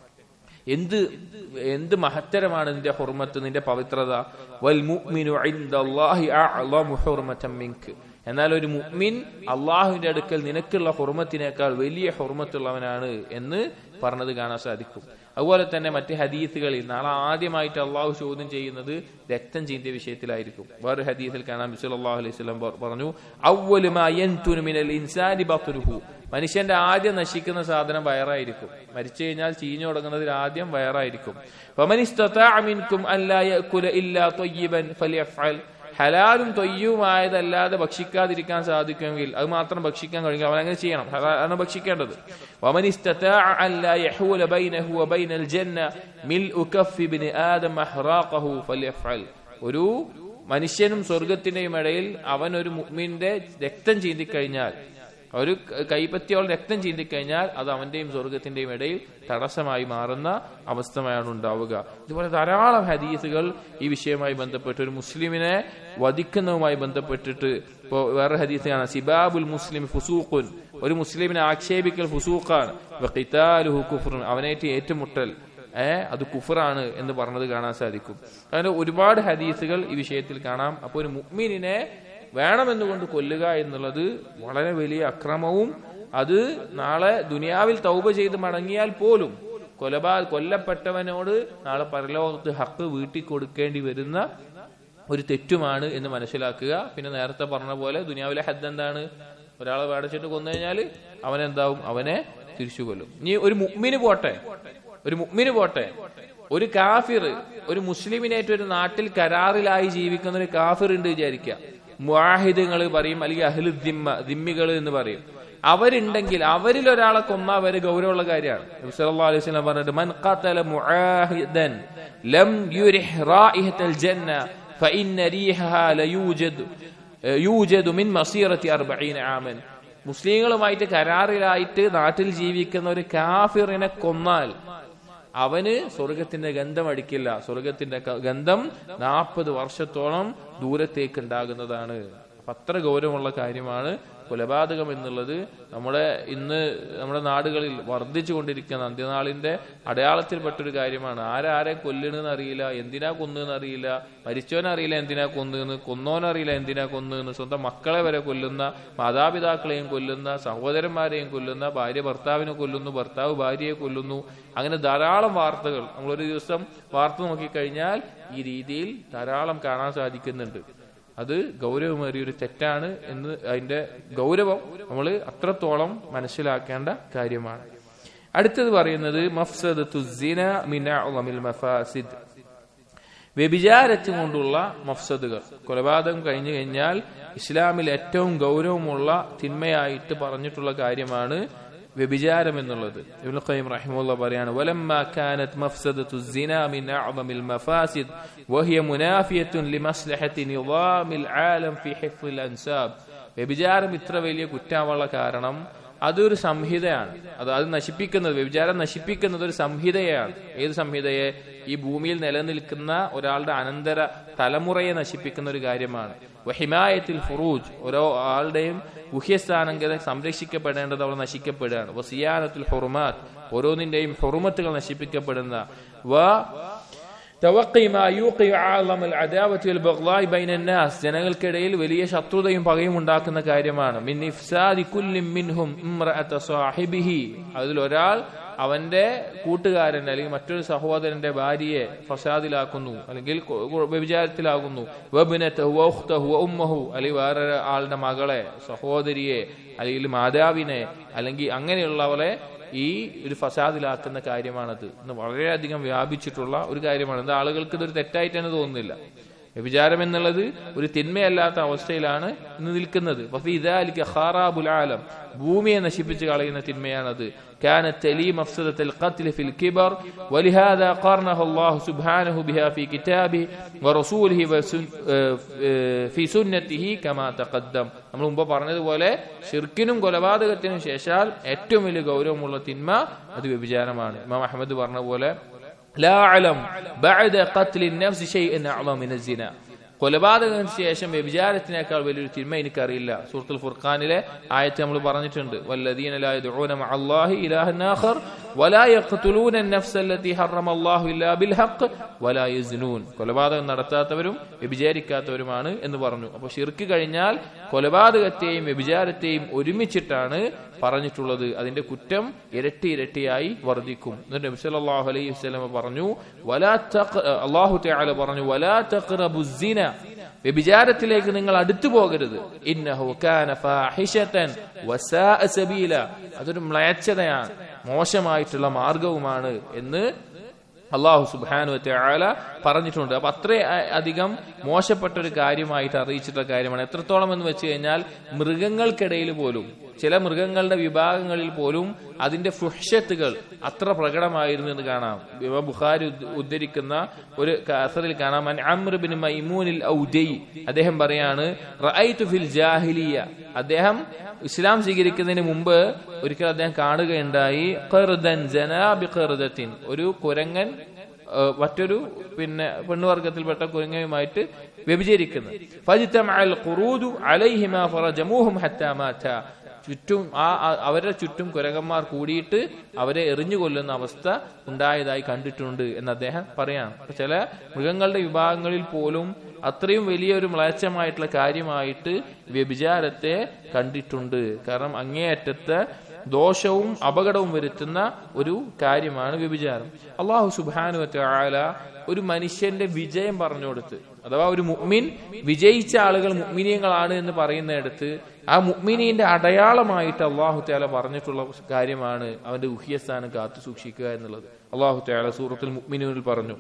S1: എന്ത് എന്ത് മഹത്തരമാണ് നിന്റെ ഹുർമത്ത് നിന്റെ പവിത്രത വൽ മുഅ്മിനു ഇൻദല്ലാഹി അഅ്ളമു ഹുർമതൻ മിൻക് എന്നാൽ ഒരു മുഅ്മിൻ അള്ളാഹുവിന്റെ അടുക്കൽ നിനക്കുള്ള ഹുർമത്തിനേക്കാൾ വലിയ ഹുർമത്തുള്ളവനാണ് എന്ന് പറഞ്ഞത് കാണാൻ സാധിക്കും അതുപോലെ തന്നെ മറ്റ് ഹദീസുകളിൽ നാളെ ആദ്യമായിട്ട് അള്ളാഹു ചോദ്യം ചെയ്യുന്നത് രക്തം ചീന്തിയ വിഷയത്തിലായിരിക്കും വേറെ ഹദീസിൽ കാണാം ബിസ്വല്ലാഹു അലൈഹി സ്വലം പറഞ്ഞു അവ്വലു മാ യൻതുനു മിനൽ ഇൻസാനി ബത്നുഹു മനുഷ്യന്റെ ആദ്യം നശിക്കുന്ന സാധനം വയറായിരിക്കും മരിച്ചു കഴിഞ്ഞാൽ ചീഞ്ഞു തുടങ്ങുന്നതിൽ ആദ്യം വയറായിരിക്കും ഫമൻ ഇസ്തതാഅ മിൻകും അല്ലാ യഅകുല ഇല്ലാ ത്വയ്യിബൻ ഫലിയഫ്അൽ ഹലാലും തൊയ്യുമായതല്ലാതെ ഭക്ഷിക്കാതിരിക്കാൻ സാധിക്കുമെങ്കിൽ അത് മാത്രം ഭക്ഷിക്കാൻ കഴിയും അവൻ അങ്ങനെ ചെയ്യണം ഹലാലാണ് ഭക്ഷിക്കേണ്ടത് വമൻ ഇസ്തതാഅ അല്ലാ യഹൂല ബൈനഹു വബൈനൽ ജന്ന മിൽഉ കഫി ഇബ്നി ആദം അഹ്റാഖഹു ഫലിയഫ്അൽ ഒരു മനുഷ്യനും സ്വർഗത്തിന്റെയും ഇടയിൽ അവൻ ഒരു മുഅ്മിന്റെ രക്തം ചീന്തിക്കഴിഞ്ഞാൽ ഒരു കൈപ്പത്തിയോളം രക്തം ചീന്തിക്കഴിഞ്ഞാൽ അത് അവന്റെയും സ്വർഗത്തിന്റെയും ഇടയിൽ തടസ്സമായി മാറുന്ന അവസ്ഥയാണ് ഉണ്ടാവുക ഇതുപോലെ ധാരാളം ഹദീസുകൾ ഈ വിഷയവുമായി ബന്ധപ്പെട്ട് ഒരു മുസ്ലിമിനെ വധിക്കുന്നതുമായി ബന്ധപ്പെട്ടിട്ട് ഇപ്പോ വേറെ ഹദീസ് കാണാം സിബാബുൽ മുസ്ലിം ഫുസൂഖുൻ ഒരു മുസ്ലിമിനെ ആക്ഷേപിക്കൽ ഫുസൂഖാണ് വഖിതാലുഹു കുഫ്റുൻ അവനേറ്റ് ഏറ്റുമുട്ടൽ ഏ അത് കുഫറാണ് എന്ന് പറഞ്ഞത് കാണാൻ സാധിക്കും അങ്ങനെ ഒരുപാട് ഹദീസുകൾ ഈ വിഷയത്തിൽ കാണാം അപ്പോൾ ഒരു മുഅ്മിനിനെ വേണമെന്നുകൊണ്ട് കൊല്ലുക എന്നുള്ളത് വളരെ വലിയ അക്രമവും അത് നാളെ ദുനിയാവിൽ തൗബ ചെയ്ത് മടങ്ങിയാൽ പോലും കൊലപാ കൊല്ലപ്പെട്ടവനോട് നാളെ പരലോകത്ത് ഹക്ക് വീട്ടി കൊടുക്കേണ്ടി വരുന്ന ഒരു തെറ്റുമാണ് എന്ന് മനസ്സിലാക്കുക പിന്നെ നേരത്തെ പറഞ്ഞ പോലെ ദുനിയാവിലെ ഹദ് എന്താണ് ഒരാളെ വേടച്ചിട്ട് കൊന്നു കഴിഞ്ഞാൽ അവനെന്താവും അവനെ തിരിച്ചു കൊല്ലും ഇനി ഒരു മുഗ്മിന് പോട്ടെ ഒരു മുഗ്മിന് പോട്ടെ ഒരു കാഫിർ ഒരു മുസ്ലിമിനായിട്ട് ഒരു നാട്ടിൽ കരാറിലായി ജീവിക്കുന്ന ഒരു കാഫിർ ഉണ്ട് വിചാരിക്കുക മുവാഹിദുകൾ പറയും അല്ലെങ്കിൽ അഹ്ലു ദിമ്മ ദിമ്മികൾ എന്ന് പറയും അവരുണ്ടെങ്കിൽ അവരിൽ ഒരാളെ കൊന്നാ വരെ ഗൗരവമുള്ള കാര്യമാണ് നബി സല്ലല്ലാഹു അലൈഹി വസല്ലം പറഞ്ഞിട്ട് മൻ ഖതല മുആഹിദൻ ലം യുരിഹ് റായിഹത്തൽ ജന്ന ഫഇന്ന റീഹഹാ ലയൂജദ് യൂജദു മിൻ മസീറത്തി 40 ആമൻ മുസ്ലിങ്ങളുമായിട്ട് കരാറിലായിട്ട് നാട്ടിൽ ജീവിക്കുന്ന ഒരു കാഫിറിനെ കൊന്നാൽ അവന് സ്വർഗത്തിന്റെ ഗന്ധം അടിക്കില്ല സ്വർഗത്തിന്റെ ക- ഗന്ധം നാൽപ്പത് വർഷത്തോളം ദൂരത്തേക്ക് ഉണ്ടാകുന്നതാണ് അപ്പൊ അത്ര ഗൗരവമുള്ള കാര്യമാണ് കൊലപാതകം എന്നുള്ളത് നമ്മുടെ ഇന്ന് നമ്മുടെ നാടുകളിൽ വർദ്ധിച്ചു കൊണ്ടിരിക്കുന്ന അന്ത്യനാളിന്റെ അടയാളത്തിൽപ്പെട്ടൊരു കാര്യമാണ് ആരാരെ കൊല്ലണെന്ന് അറിയില്ല എന്തിനാ കൊന്നെന്ന് അറിയില്ല മരിച്ചവനറിയില്ല എന്തിനാ കൊന്നെന്ന് കൊന്നോനറിയില്ല എന്തിനാ കൊന്നെന്ന് സ്വന്തം മക്കളെ വരെ കൊല്ലുന്ന മാതാപിതാക്കളെയും കൊല്ലുന്ന സഹോദരന്മാരെയും കൊല്ലുന്ന ഭാര്യ ഭർത്താവിനെ കൊല്ലുന്നു ഭർത്താവ് ഭാര്യയെ കൊല്ലുന്നു അങ്ങനെ ധാരാളം വാർത്തകൾ നമ്മളൊരു ദിവസം വാർത്ത നോക്കിക്കഴിഞ്ഞാൽ ഈ രീതിയിൽ ധാരാളം കാണാൻ സാധിക്കുന്നുണ്ട് അത് ഗൗരവമേറിയ ഒരു തെറ്റാണ് എന്ന് അതിന്റെ ഗൗരവം നമ്മൾ അത്രത്തോളം മനസ്സിലാക്കേണ്ട കാര്യമാണ് അടുത്തത് പറയുന്നത് മഫ്സദത്തു സിന മിന ഉളമിൽ മഫാസിദ് വ്യഭിചാരത്തും കൊണ്ടുള്ള മഫ്സദുകൾ കൊലപാതകം കഴിഞ്ഞു കഴിഞ്ഞാൽ ഇസ്ലാമിൽ ഏറ്റവും ഗൗരവമുള്ള തിന്മയായിട്ട് പറഞ്ഞിട്ടുള്ള കാര്യമാണ് വ്യഭിചാരം എന്നുള്ളത് ഇബ്നു ഖയ്യിം റഹിമഹുള്ള പറയാണ് വലമ്മ കാനത് മഫ്സദത്തു الزنا من اعظم المفاسد وهي منافية لمصلحة نظام العالم في حفظ الانساب വ്യഭിചാരം ഇത്ര വലിയ കുറ്റാവുള്ള കാരണം അതൊരു സംഹിതയാണ് അത് അത് നശിപ്പിക്കുന്നത് വ്യഭിചാരം നശിപ്പിക്കുന്നത് ഒരു സംഹിതയാണ് ഏത് സംഹിതയെ ഈ ഭൂമിയിൽ നിലനിൽക്കുന്ന ഒരാളുടെ അനന്തര തലമുറയെ നശിപ്പിക്കുന്ന ഒരു കാര്യമാണ് വഹിമായത്തിൽ ഫുറൂജ് ഓരോ ആളുടെയും ഗുഹ്യസ്ഥാനങ്ങൾ സംരക്ഷിക്കപ്പെടേണ്ടത് അവിടെ നശിക്കപ്പെടുകയാണ് വസിയാനത്തുൽ ഹുറുമാത്ത് ഓരോന്നിന്റെയും ഹുറുമത്തുകൾ നശിപ്പിക്കപ്പെടുന്ന വ توقي ما يوقع اعظم العداوه والبغضاء بين الناس ജനങ്ങൾക്കിടയിൽ വലിയ ശത്രുതയും പകയും ഉണ്ടാക്കുന്ന കാര്യമാണ് മിൻ ഇഫ്സാദി കുല്ലിൻ മിൻഹും ഇംറഅത സാഹിബിഹി അതിൽ ഒരാൾ അവന്റെ കൂട്ടുകാരൻ അല്ലെങ്കിൽ മറ്റൊരു സഹോദരന്റെ ഭാര്യയെ ഫസാദിലാക്കുന്നു അല്ലെങ്കിൽ കൊ- കൊ- വ്യഭിചാരത്തിലാകുന്നു വബ്നതഹു വഉഖ്തഹു വഉമ്മഹു അല്ലെങ്കിൽ വേറെ ആളുടെ മകളെ സഹോദരിയെ അല്ലെങ്കിൽ മാതാവിനെ അല്ലെങ്കിൽ അങ്ങനെയുള്ളവരെ ഈ ഒരു ഫസാദിലാക്കുന്ന കാര്യമാണത് ഇന്ന് വളരെയധികം വ്യാപിച്ചിട്ടുള്ള ഒരു കാര്യമാണ് ഇത് ആളുകൾക്ക് ഇതൊരു തെറ്റായിട്ട് തന്നെ തോന്നുന്നില്ല വ്യഭിചാരം എന്നുള്ളത് ഒരു തിന്മയല്ലാത്ത അവസ്ഥയിലാണ് ഇന്ന് നിൽക്കുന്നത് വഫീ ذلك خراب العالم ഭൂമിയെ നശിപ്പിച്ച് കളയുന്ന തിന്മയാണത് كانت تلي مفسدة القتل في الكبر ولهذا قارنه الله سبحانه بها في كتابه ورسوله وسن آه، آه، في سنته كما تقدم നമ്മൾ മുമ്പ് പറഞ്ഞതുപോലെ ഷിർക്കിനും കൊലപാതകത്തിനും ശേഷാൽ ഏറ്റവും വലിയ ഗൗരവമുള്ള തിന്മ അത് വ്യഭിചാരമാണ് ഇമാം അഹമ്മദ് പറഞ്ഞ പോലെ لا أعلم بعد قتل النفس شيء أعظم من الزنا കൊലപാതകത്തിന് ശേഷം വ്യഭിചാരത്തിനേക്കാൾ വലിയൊരു തിന്മ എനിക്കറിയില്ല സൂറത്തുൽ ഫുർഖാനിലെ ആയത്ത് നമ്മൾ പറഞ്ഞിട്ടുണ്ട് വല്ലദീന ലാ യദ്ഊന മഅല്ലാഹി ഇലാഹൻ ആഖർ വലാ യഖ്തുലൂന النفس التي حرم الله الا بالحق ولا يزنون കൊലപാതകം നടത്താത്തവരും വ്യഭിചാരിക്കാത്തവരുമാണ് എന്ന് പറഞ്ഞു അപ്പോൾ ഷിർക്ക് കഴിഞ്ഞാൽ കൊലപാതകത്തെയും വ്യഭിചാരത്തെയും ഒരുമിച്ചിട്ടാണ് പറഞ്ഞിട്ടുള്ളത് അതിന്റെ കുറ്റം ഇരട്ടി ഇരട്ടിയായി വർദ്ധിക്കും എന്നിട്ട് നബി സല്ലല്ലാഹു അലൈഹി വസല്ലം പറഞ്ഞു വലാ തഖ് അല്ലാഹു തആല പറഞ്ഞു വലാ തഖ്റബു സിന വ്യഭിചാരത്തിലേക്ക് നിങ്ങൾ അടുത്തു പോകരുത് ഇന്നഹു കാന ഫാഹിഷതൻ വസാഅ സബീല അതൊരു മ്ലേച്ഛതയാണ് മോശമായിട്ടുള്ള മാർഗവുമാണ് എന്ന് അള്ളാഹു സുബാനു ആല പറഞ്ഞിട്ടുണ്ട് അപ്പൊ അത്ര അധികം മോശപ്പെട്ട ഒരു കാര്യമായിട്ട് അറിയിച്ചിട്ടുള്ള കാര്യമാണ് എത്രത്തോളം എന്ന് വെച്ച് കഴിഞ്ഞാൽ മൃഗങ്ങൾക്കിടയിൽ പോലും ചില മൃഗങ്ങളുടെ വിഭാഗങ്ങളിൽ പോലും അതിന്റെ ഫുഷത്തുകൾ അത്ര പ്രകടമായിരുന്നു എന്ന് കാണാം ഇമാം ബുഖാരി ഉദ്ധ- ഉദ്ധരിക്കുന്ന ഒരു അസറിൽ കാണാം അൻ അംർ ബിൻ മൈമൂനിൽ ഔദൈ അദ്ദേഹം പറയാണ് റഅയ്തു ഫിൽ ജാഹിലിയ അദ്ദേഹം ഇസ്ലാം സ്വീകരിക്കുന്നതിന് മുമ്പ് ഒരിക്കൽ അദ്ദേഹം കാണുകയുണ്ടായി ഖർദൻ ജനാബി ഖർദത്തിൻ ഒരു കുരങ്ങൻ ഏഹ്, മറ്റൊരു പിന്നെ പെണ്ണുവർഗത്തിൽപ്പെട്ട കുരങ്ങയുമായിട്ട് വ്യഭിചരിക്കുന്നത് ഫജിത്തമഅൽ ഖുറൂദു അലൈഹിമാ ഫറജമൂഹും ഹത്താ മാത ചുറ്റും ആ ആ- അവരുടെ ചുറ്റും കുരങ്ങന്മാർ കൂടിയിട്ട് അവരെ എറിഞ്ഞു കൊല്ലുന്ന അവസ്ഥ ഉണ്ടായതായി കണ്ടിട്ടുണ്ട് എന്ന് അദ്ദേഹം പറയാണ് അപ്പൊ ചില മൃഗങ്ങളുടെ വിഭാഗങ്ങളിൽ പോലും അത്രയും വലിയൊരു മ്ലേച്ഛമായിട്ടുള്ള കാര്യമായിട്ട് വ്യഭിചാരത്തെ കണ്ടിട്ടുണ്ട് കാരണം അങ്ങേയറ്റത്തെ ദോഷവും അപകടവും വരുത്തുന്ന ഒരു കാര്യമാണ് വ്യഭിചാരം അള്ളാഹു സുബാനു ആല ഒരു മനുഷ്യന്റെ വിജയം പറഞ്ഞു കൊടുത്ത് അഥവാ ഒരു മുഅ്മിൻ വിജയിച്ച ആളുകൾ മുഅ്മിനീയങ്ങളാണ് എന്ന് പറയുന്നിടത്ത് ആ മുഅ്മിനീന്റെ അടയാളമായിട്ട് അള്ളാഹു താല പറഞ്ഞിട്ടുള്ള കാര്യമാണ് അവന്റെ ഉഹ്യസ്ഥാനം കാത്തു സൂക്ഷിക്കുക എന്നുള്ളത് അള്ളാഹു താല സൂറത്തുൽ മുഅ്മിനൂനിൽ പറഞ്ഞു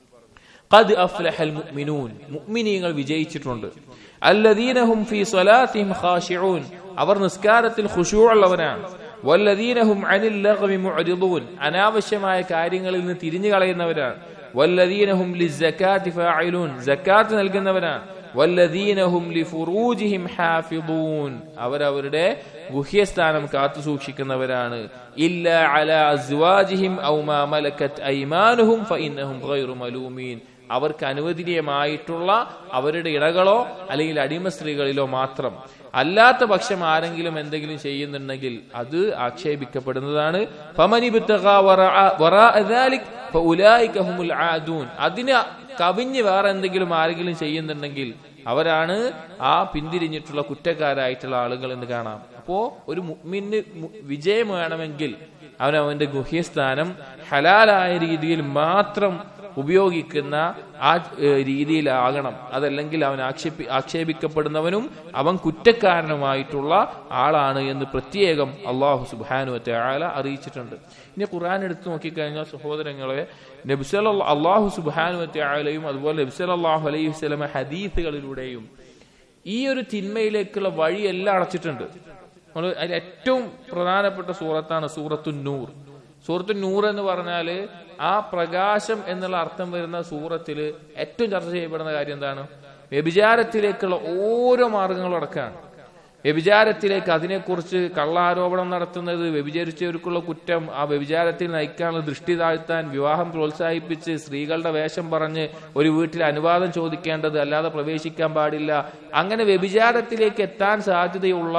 S1: ഖദ് അഫ്ലഹൽ മുഅ്മിനൂൻ മുഅ്മിനീങ്ങൾ വിജയിച്ചിട്ടുണ്ട് അല്ലദീനഹും ഫീ സ്വലാത്തിഹിം ഖാശിഊൻ അവർ നിസ്കാരത്തിൽ ഖുശൂഉള്ളവരാണ് വല്ലദീനഹും അനിൽ ലഗ്വി മുഅ്രിദൂൻ അനാവശ്യമായ കാര്യങ്ങളിൽ നിന്ന് തിരിഞ്ഞു കളയുന്നവരാണ് വല്ലദീനഹും ലിസ്സകാത്തി ഫാഇലൂൻ സക്കാത്ത് നൽകുന്നവരാണ് വല്ലദീനഹും ലിഫുറൂജിഹിം ഹാഫിദൂൻ അവരവരുടെ ഗുഹ്യസ്ഥാനം കാത്തു സൂക്ഷിക്കുന്നവരാണ് ഇല്ല അല അസ്വാജിഹിം ഔ മാ മലക്കത്ത് ഐമാനുഹും ഫഇന്നഹും ഗൈറു മലൂമീൻ അവർക്ക് അനുവദനീയമായിട്ടുള്ള അവരുടെ ഇണകളോ അല്ലെങ്കിൽ അടിമ സ്ത്രീകളിലോ മാത്രം അല്ലാത്ത പക്ഷം ആരെങ്കിലും എന്തെങ്കിലും ചെയ്യുന്നുണ്ടെങ്കിൽ അത് ആക്ഷേപിക്കപ്പെടുന്നതാണ് ഫമനി ബിത്തഗാ വറഅ- വറാഅ ദാലിക് ഫഉലായിക ഹുമുൽ ആദൂൻ അതിന് കവിഞ്ഞ് വേറെ എന്തെങ്കിലും ആരെങ്കിലും ചെയ്യുന്നുണ്ടെങ്കിൽ അവരാണ് ആ പിന്തിരിഞ്ഞിട്ടുള്ള കുറ്റക്കാരായിട്ടുള്ള ആളുകൾ എന്ന് കാണാം അപ്പോ ഒരു മുഅ്മിന് മു- വിജയം വേണമെങ്കിൽ അവൻ അവന്റെ ഗുഹ്യസ്ഥാനം ഹലാലായ രീതിയിൽ മാത്രം ഉപയോഗിക്കുന്ന ആ ഏഹ്, രീതിയിലാകണം അതല്ലെങ്കിൽ അവൻ ആക്ഷേപി ആക്ഷേപിക്കപ്പെടുന്നവനും അവൻ കുറ്റക്കാരനുമായിട്ടുള്ള ആളാണ് എന്ന് പ്രത്യേകം അള്ളാഹു സുബാനു ആല അറിയിച്ചിട്ടുണ്ട് ഇനി ഖുർആൻ എടുത്ത് നോക്കിക്കഴിഞ്ഞാൽ സഹോദരങ്ങളെ നബ്സല അള്ളാഹു സുബാനു ആലയും അതുപോലെ നബ്സലാഹു അലൈഹി വസ്ലമ ഹദീസുകളിലൂടെയും ഈ ഒരു തിന്മയിലേക്കുള്ള വഴിയെല്ലാം അടച്ചിട്ടുണ്ട് നമ്മൾ അതിൽ ഏറ്റവും പ്രധാനപ്പെട്ട സൂറത്താണ് സൂറത്തു നൂർ സൂറത്തു നൂർ എന്ന് പറഞ്ഞാല് ആ പ്രകാശം എന്നുള്ള അർത്ഥം വരുന്ന സൂറത്തില് ഏറ്റവും ചർച്ച ചെയ്യപ്പെടുന്ന കാര്യം എന്താണ് വ്യഭിചാരത്തിലേക്കുള്ള ഓരോ മാർഗങ്ങളും അടക്കാണ് വ്യഭിചാരത്തിലേക്ക് അതിനെക്കുറിച്ച് കള്ളാരോപണം നടത്തുന്നത് വ്യഭിചരിച്ചവർക്കുള്ള കുറ്റം ആ വ്യഭിചാരത്തിൽ നയിക്കാനുള്ള ദൃഷ്ടി താഴ്ത്താൻ വിവാഹം പ്രോത്സാഹിപ്പിച്ച് സ്ത്രീകളുടെ വേഷം പറഞ്ഞ് ഒരു വീട്ടിൽ അനുവാദം ചോദിക്കേണ്ടത് അല്ലാതെ പ്രവേശിക്കാൻ പാടില്ല അങ്ങനെ വ്യഭിചാരത്തിലേക്ക് എത്താൻ സാധ്യതയുള്ള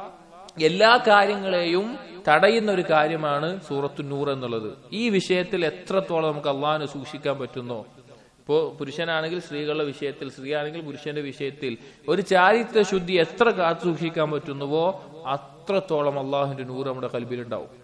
S1: എല്ലാ കാര്യങ്ങളെയും തടയുന്ന ഒരു കാര്യമാണ് സൂറത്തു നൂർ എന്നുള്ളത് ഈ വിഷയത്തിൽ എത്രത്തോളം നമുക്ക് അള്ളാഹിനെ സൂക്ഷിക്കാൻ പറ്റുന്നോ ഇപ്പോ പുരുഷനാണെങ്കിൽ സ്ത്രീകളുടെ വിഷയത്തിൽ സ്ത്രീ ആണെങ്കിൽ പുരുഷന്റെ വിഷയത്തിൽ ഒരു ചാരിത്ര ശുദ്ധി എത്ര കാത്തു സൂക്ഷിക്കാൻ പറ്റുന്നുവോ അത്രത്തോളം അള്ളാഹുവിന്റെ നൂറ് നമ്മുടെ കൽബിലുണ്ടാവും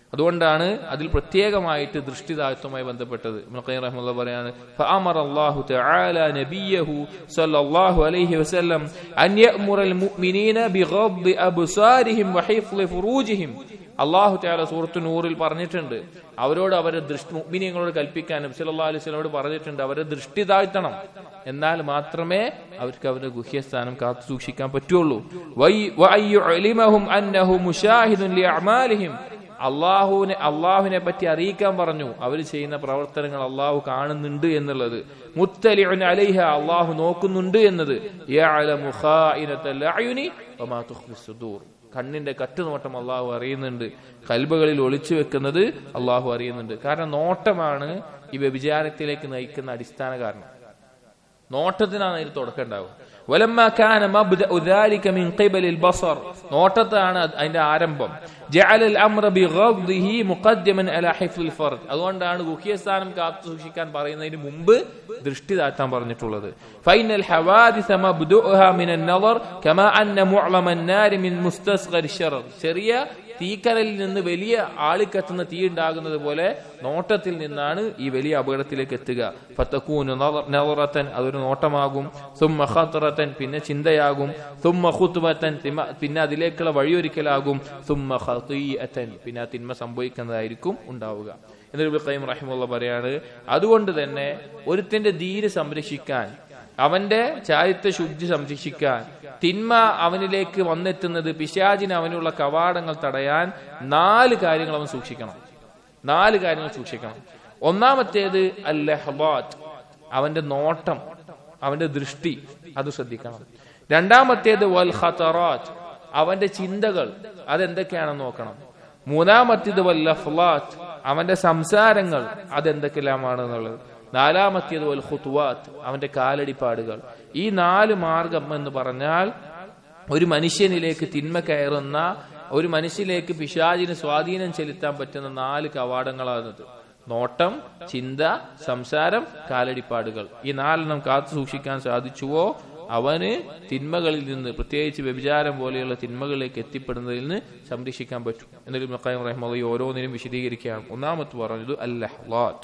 S1: അതുകൊണ്ടാണ് അതിൽ പ്രത്യേകമായിട്ട് ദൃഷ്ടിദായത്വമായി ബന്ധപ്പെട്ടത് ഇബ്നുൽ ഖയ്യിം റഹ്മത്തുള്ളാഹി പറയാണ് ഫഅമറ അല്ലാഹു തആല നബിയഹു സല്ലല്ലാഹു അലൈഹി വസല്ലം അൻ യഅമുറൽ മുഅ്മിനീന ബിഗദ്ദി അബ്സാരിഹിം വഹിഫ്ളി ഫുറൂജിഹിം അള്ളാഹു തആല സൂറത്തു നൂറിൽ പറഞ്ഞിട്ടുണ്ട് അവരോട് അവരെ ദൃഷ്ടി മുഅ്മിനീങ്ങളോട് കൽപ്പിക്കാൻ നബി സല്ലല്ലാഹു അലൈഹി വസല്ലമയോട് പറഞ്ഞിട്ടുണ്ട് അവരെ ദൃഷ്ടി താഴ്ത്തണം എന്നാൽ മാത്രമേ അവർക്ക് അവരുടെ ഗുഹ്യസ്ഥാനം കാത്തു സൂക്ഷിക്കാൻ പറ്റുള്ളൂ വൈ വഅയ്യുഅലിമഹും അന്നഹു മുശാഹിദുൻ ലിഅമാലിഹിം അള്ളാഹുവിനെ അള്ളാഹുവിനെ പറ്റി അറിയിക്കാൻ പറഞ്ഞു അവർ ചെയ്യുന്ന പ്രവർത്തനങ്ങൾ അള്ളാഹു കാണുന്നുണ്ട് എന്നുള്ളത് മുത്തലിഉൻ അലൈഹ അള്ളാഹു നോക്കുന്നുണ്ട് എന്നത് യഅലമു ഖായിനത്തൽ അയുനി വമാ തുഖ്ഫി സുദൂർ കണ്ണിന്റെ കറ്റുനോട്ടം അള്ളാഹു അറിയുന്നുണ്ട് കൽബുകളിൽ ഒളിച്ചു വെക്കുന്നത് അള്ളാഹു അറിയുന്നുണ്ട് കാരണം നോട്ടമാണ് ഈ വ്യഭിചാരത്തിലേക്ക് നയിക്കുന്ന അടിസ്ഥാന കാരണം നോട്ടത്തിനാണ് അതിന് തുടക്കം ഉണ്ടാവുക ولما كان مبدا ذلك من قبل البصر നോട്ടത്താണ് അത് അതിന്റെ ആരംഭം جعل الامر بغضه مقدما على حفظ الفرد അതുകൊണ്ടാണ് ഗുഹ്യസ്ഥാനം കാത്തു സൂക്ഷിക്കാൻ പറയുന്നതിന് മുമ്പ് ദൃഷ്ടി താഴ്ത്താൻ പറഞ്ഞിട്ടുള്ളത് فإن الحوادث مبدؤها من النظر كما أن معلم النار من مستصغر الشرر ചെറിയ തീക്കനലിൽ നിന്ന് വലിയ ആളിക്കത്തുന്ന തീ ഉണ്ടാകുന്നത് പോലെ നോട്ടത്തിൽ നിന്നാണ് ഈ വലിയ അപകടത്തിലേക്ക് എത്തുക ഫത്തക്കൂന് നവറത്തൻ അതൊരു നോട്ടമാകും സുമ്മ ഖത്രത്തൻ പിന്നെ ചിന്തയാകും സുമ്മ ഖുത്ബത്തൻ പിന്നെ അതിലേക്കുള്ള വഴിയൊരുക്കലാകും സുമ്മ ഖതീഅത്തൻ പിന്നെ ആ തിന്മ സംഭവിക്കുന്നതായിരിക്കും ഉണ്ടാവുക എന്നൊരു ഖൈം റഹിമുള്ള പറയാണ് അതുകൊണ്ട് തന്നെ ഒരുത്തിന്റെ ധീര് സംരക്ഷിക്കാൻ അവന്റെ ചാരിത്ര ശുദ്ധി സംരക്ഷിക്കാൻ തിന്മ അവനിലേക്ക് വന്നെത്തുന്നത് പിശാചിന് അവനുള്ള കവാടങ്ങൾ തടയാൻ നാല് കാര്യങ്ങൾ അവൻ സൂക്ഷിക്കണം നാല് കാര്യങ്ങൾ സൂക്ഷിക്കണം ഒന്നാമത്തേത് അല്ലഹബാത്ത് അവന്റെ നോട്ടം അവന്റെ ദൃഷ്ടി അത് ശ്രദ്ധിക്കണം രണ്ടാമത്തേത് വൽ ഖതറാത്ത് അവന്റെ ചിന്തകൾ അതെന്തൊക്കെയാണെന്ന് നോക്കണം മൂന്നാമത്തേത് വൽ ലഫ്ലാത്ത് അവന്റെ സംസാരങ്ങൾ അതെന്തൊക്കെല്ലാമാണ് എന്നുള്ളത് നാലാമത്തേത് വൽ ഖുത്വാത്ത് അവന്റെ കാലടിപ്പാടുകൾ ഈ നാല് മാർഗം എന്ന് പറഞ്ഞാൽ ഒരു മനുഷ്യനിലേക്ക് തിന്മ കയറുന്ന ഒരു മനുഷ്യനിലേക്ക് പിശാചിന് സ്വാധീനം ചെലുത്താൻ പറ്റുന്ന നാല് കവാടങ്ങളാണത് നോട്ടം ചിന്ത സംസാരം കാലടിപ്പാടുകൾ ഈ നാലെണ്ണം കാത്തു സൂക്ഷിക്കാൻ സാധിച്ചുവോ അവന് തിന്മകളിൽ നിന്ന് പ്രത്യേകിച്ച് വ്യഭിചാരം പോലെയുള്ള തിന്മകളിലേക്ക് എത്തിപ്പെടുന്നതിൽ നിന്ന് സംരക്ഷിക്കാൻ പറ്റും എന്നൊരു മക്കായം റഹ്മ ഓരോന്നിനും വിശദീകരിക്കുകയാണ് ഒന്നാമത് പറഞ്ഞത് അല്ലഹ്ലാത്ത്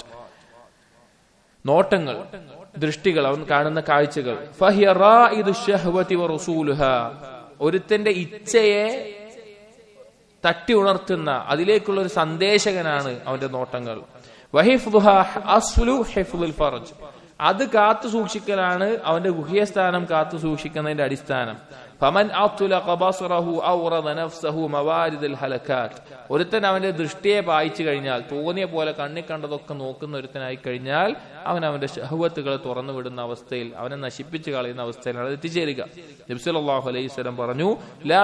S1: നോട്ടങ്ങൾ ദൃഷ്ടികൾ അവൻ കാണുന്ന കാഴ്ചകൾ ഒരുത്തന്റെ ഇച്ഛയെ തട്ടി ഉണർത്തുന്ന അതിലേക്കുള്ള ഒരു സന്ദേശകനാണ് അവന്റെ നോട്ടങ്ങൾ അത് കാത്തു സൂക്ഷിക്കലാണ് അവന്റെ ഗുഹ്യസ്ഥാനം കാത്തു സൂക്ഷിക്കുന്നതിന്റെ അടിസ്ഥാനം ഫമൻ ഒരുത്തൻ അവന്റെ ദൃഷ്ടിയെ പായിച്ചു കഴിഞ്ഞാൽ തോന്നിയ പോലെ കണ്ണി കണ്ടതൊക്കെ നോക്കുന്ന ഒരുത്തനായി കഴിഞ്ഞാൽ അവൻ അവന്റെ ഷഹുവത്തുകളെ തുറന്നു വിടുന്ന അവസ്ഥയിൽ അവനെ നശിപ്പിച്ചു കളയുന്ന അവസ്ഥയിലാണ് അത് എത്തിച്ചേരുക നബ്സലാഹു അലൈഹി സ്വലം പറഞ്ഞു ലാ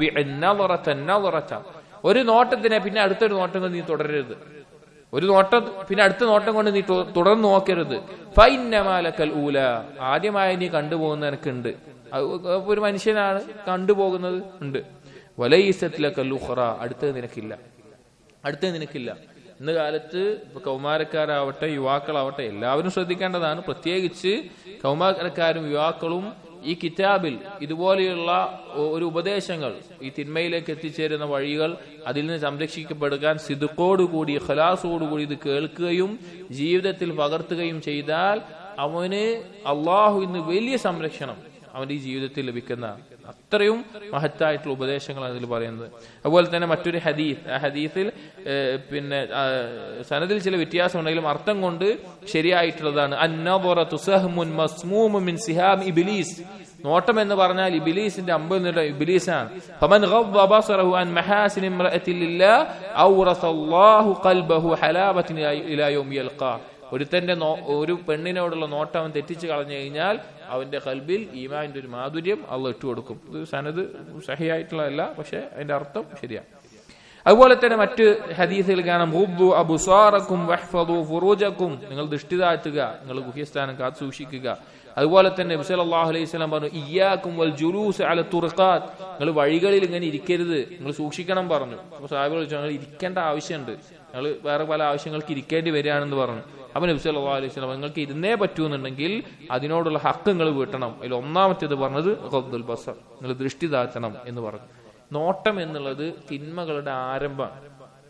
S1: ഒരു നോട്ടത്തിനെ പിന്നെ അടുത്തൊരു നോട്ടം നീ തുടരരുത് ഒരു നോട്ടം പിന്നെ അടുത്ത നോട്ടം കൊണ്ട് നീ തുടർന്ന് നോക്കരുത് ഫൈനമാലക്കൽ ഊല ആദ്യമായി നീ കണ്ടുപോകുന്ന എനിക്കുണ്ട് ഒരു മനുഷ്യനാണ് കണ്ടുപോകുന്നത് ഉണ്ട് വലൈസത്തിലക്കൽ ഉഖറ അടുത്തത് നിനക്കില്ല അടുത്തത് നിനക്കില്ല ഇന്ന് കാലത്ത് ഇപ്പൊ കൗമാരക്കാരാവട്ടെ യുവാക്കളാവട്ടെ എല്ലാവരും ശ്രദ്ധിക്കേണ്ടതാണ് പ്രത്യേകിച്ച് കൗമാരക്കാരും യുവാക്കളും ഈ കിതാബിൽ ഇതുപോലെയുള്ള ഒരു ഉപദേശങ്ങൾ ഈ തിന്മയിലേക്ക് എത്തിച്ചേരുന്ന വഴികൾ അതിൽ നിന്ന് സംരക്ഷിക്കപ്പെടുക സിദുക്കോടുകൂടി ഖലാസോടുകൂടി ഇത് കേൾക്കുകയും ജീവിതത്തിൽ പകർത്തുകയും ചെയ്താൽ അവന് അള്ളാഹു ഇന്ന് വലിയ സംരക്ഷണം അവന്റെ ഈ ജീവിതത്തിൽ ലഭിക്കുന്ന അത്രയും മഹത്തായിട്ടുള്ള ഉപദേശങ്ങളാണ് ഇതിൽ പറയുന്നത് അതുപോലെ തന്നെ മറ്റൊരു ഹദീസ് ആ ഹദീസിൽ പിന്നെ സനദിൽ ചില വ്യത്യാസം ഉണ്ടെങ്കിലും അർത്ഥം കൊണ്ട് ശരിയായിട്ടുള്ളതാണ് നോട്ടം എന്ന് പറഞ്ഞാൽ ഇബിലീസിന്റെ അമ്പ് എന്നുള്ള ഇബിലീസാണ് ഫമൻ ബസറഹു അൻ മഹാസിൻ ഇംറഅത്തില്ല ഔറസല്ലാഹു ഖൽബഹു ഹലാബത്തിൻ ഇലാ യൗമി യൽഖാ ഒരുത്തന്റെ ഒരു പെണ്ണിനോടുള്ള നോട്ടം അവൻ തെറ്റിച്ചു കളഞ്ഞു കഴിഞ്ഞാൽ അവന്റെ കൽബിൽ ഈമാന്റെ ഒരു മാധുര്യം അള്ള ഇട്ടുകൊടുക്കും ഇത് സനത് സഹിയായിട്ടുള്ളതല്ല പക്ഷെ അതിന്റെ അർത്ഥം ശരിയാണ് അതുപോലെ തന്നെ മറ്റ് ഹദീസുകൾ കാണാം അബുസാറക്കും ഫുറൂജക്കും നിങ്ങൾ ദൃഷ്ടി താഴ്ത്തുക നിങ്ങൾ ഗുഹ്യസ്ഥാനം കാത്തു സൂക്ഷിക്കുക അതുപോലെ തന്നെ അള്ളാഹു അലൈഹി സ്വലാം പറഞ്ഞു ഇയാക്കും വൽ ജുലൂസ് അല തുറക്കാത്ത് നിങ്ങൾ വഴികളിൽ ഇങ്ങനെ ഇരിക്കരുത് നിങ്ങൾ സൂക്ഷിക്കണം പറഞ്ഞു അപ്പൊ സാഹിബ് ഞങ്ങൾ ഇരിക്കേണ്ട ആവശ്യമുണ്ട് ഞങ്ങൾ വേറെ പല ആവശ്യങ്ങൾക്ക് ഇരിക്കേണ്ടി വരികയാണെന്ന് പറഞ്ഞു അപ്പൊ നബി സല്ലല്ലാഹു അലൈഹി വസല്ലം നിങ്ങൾക്ക് ഇരുന്നേ പറ്റൂന്നുണ്ടെങ്കിൽ അതിനോടുള്ള ഹക്ക് നിങ്ങൾ വീട്ടണം അതിൽ ഒന്നാമത്തേത് പറഞ്ഞത് ഖബ്ദുൽ ബസർ നിങ്ങൾ ദൃഷ്ടി താഴ്ത്തണം എന്ന് പറഞ്ഞു നോട്ടം എന്നുള്ളത് തിന്മകളുടെ ആരംഭമാണ്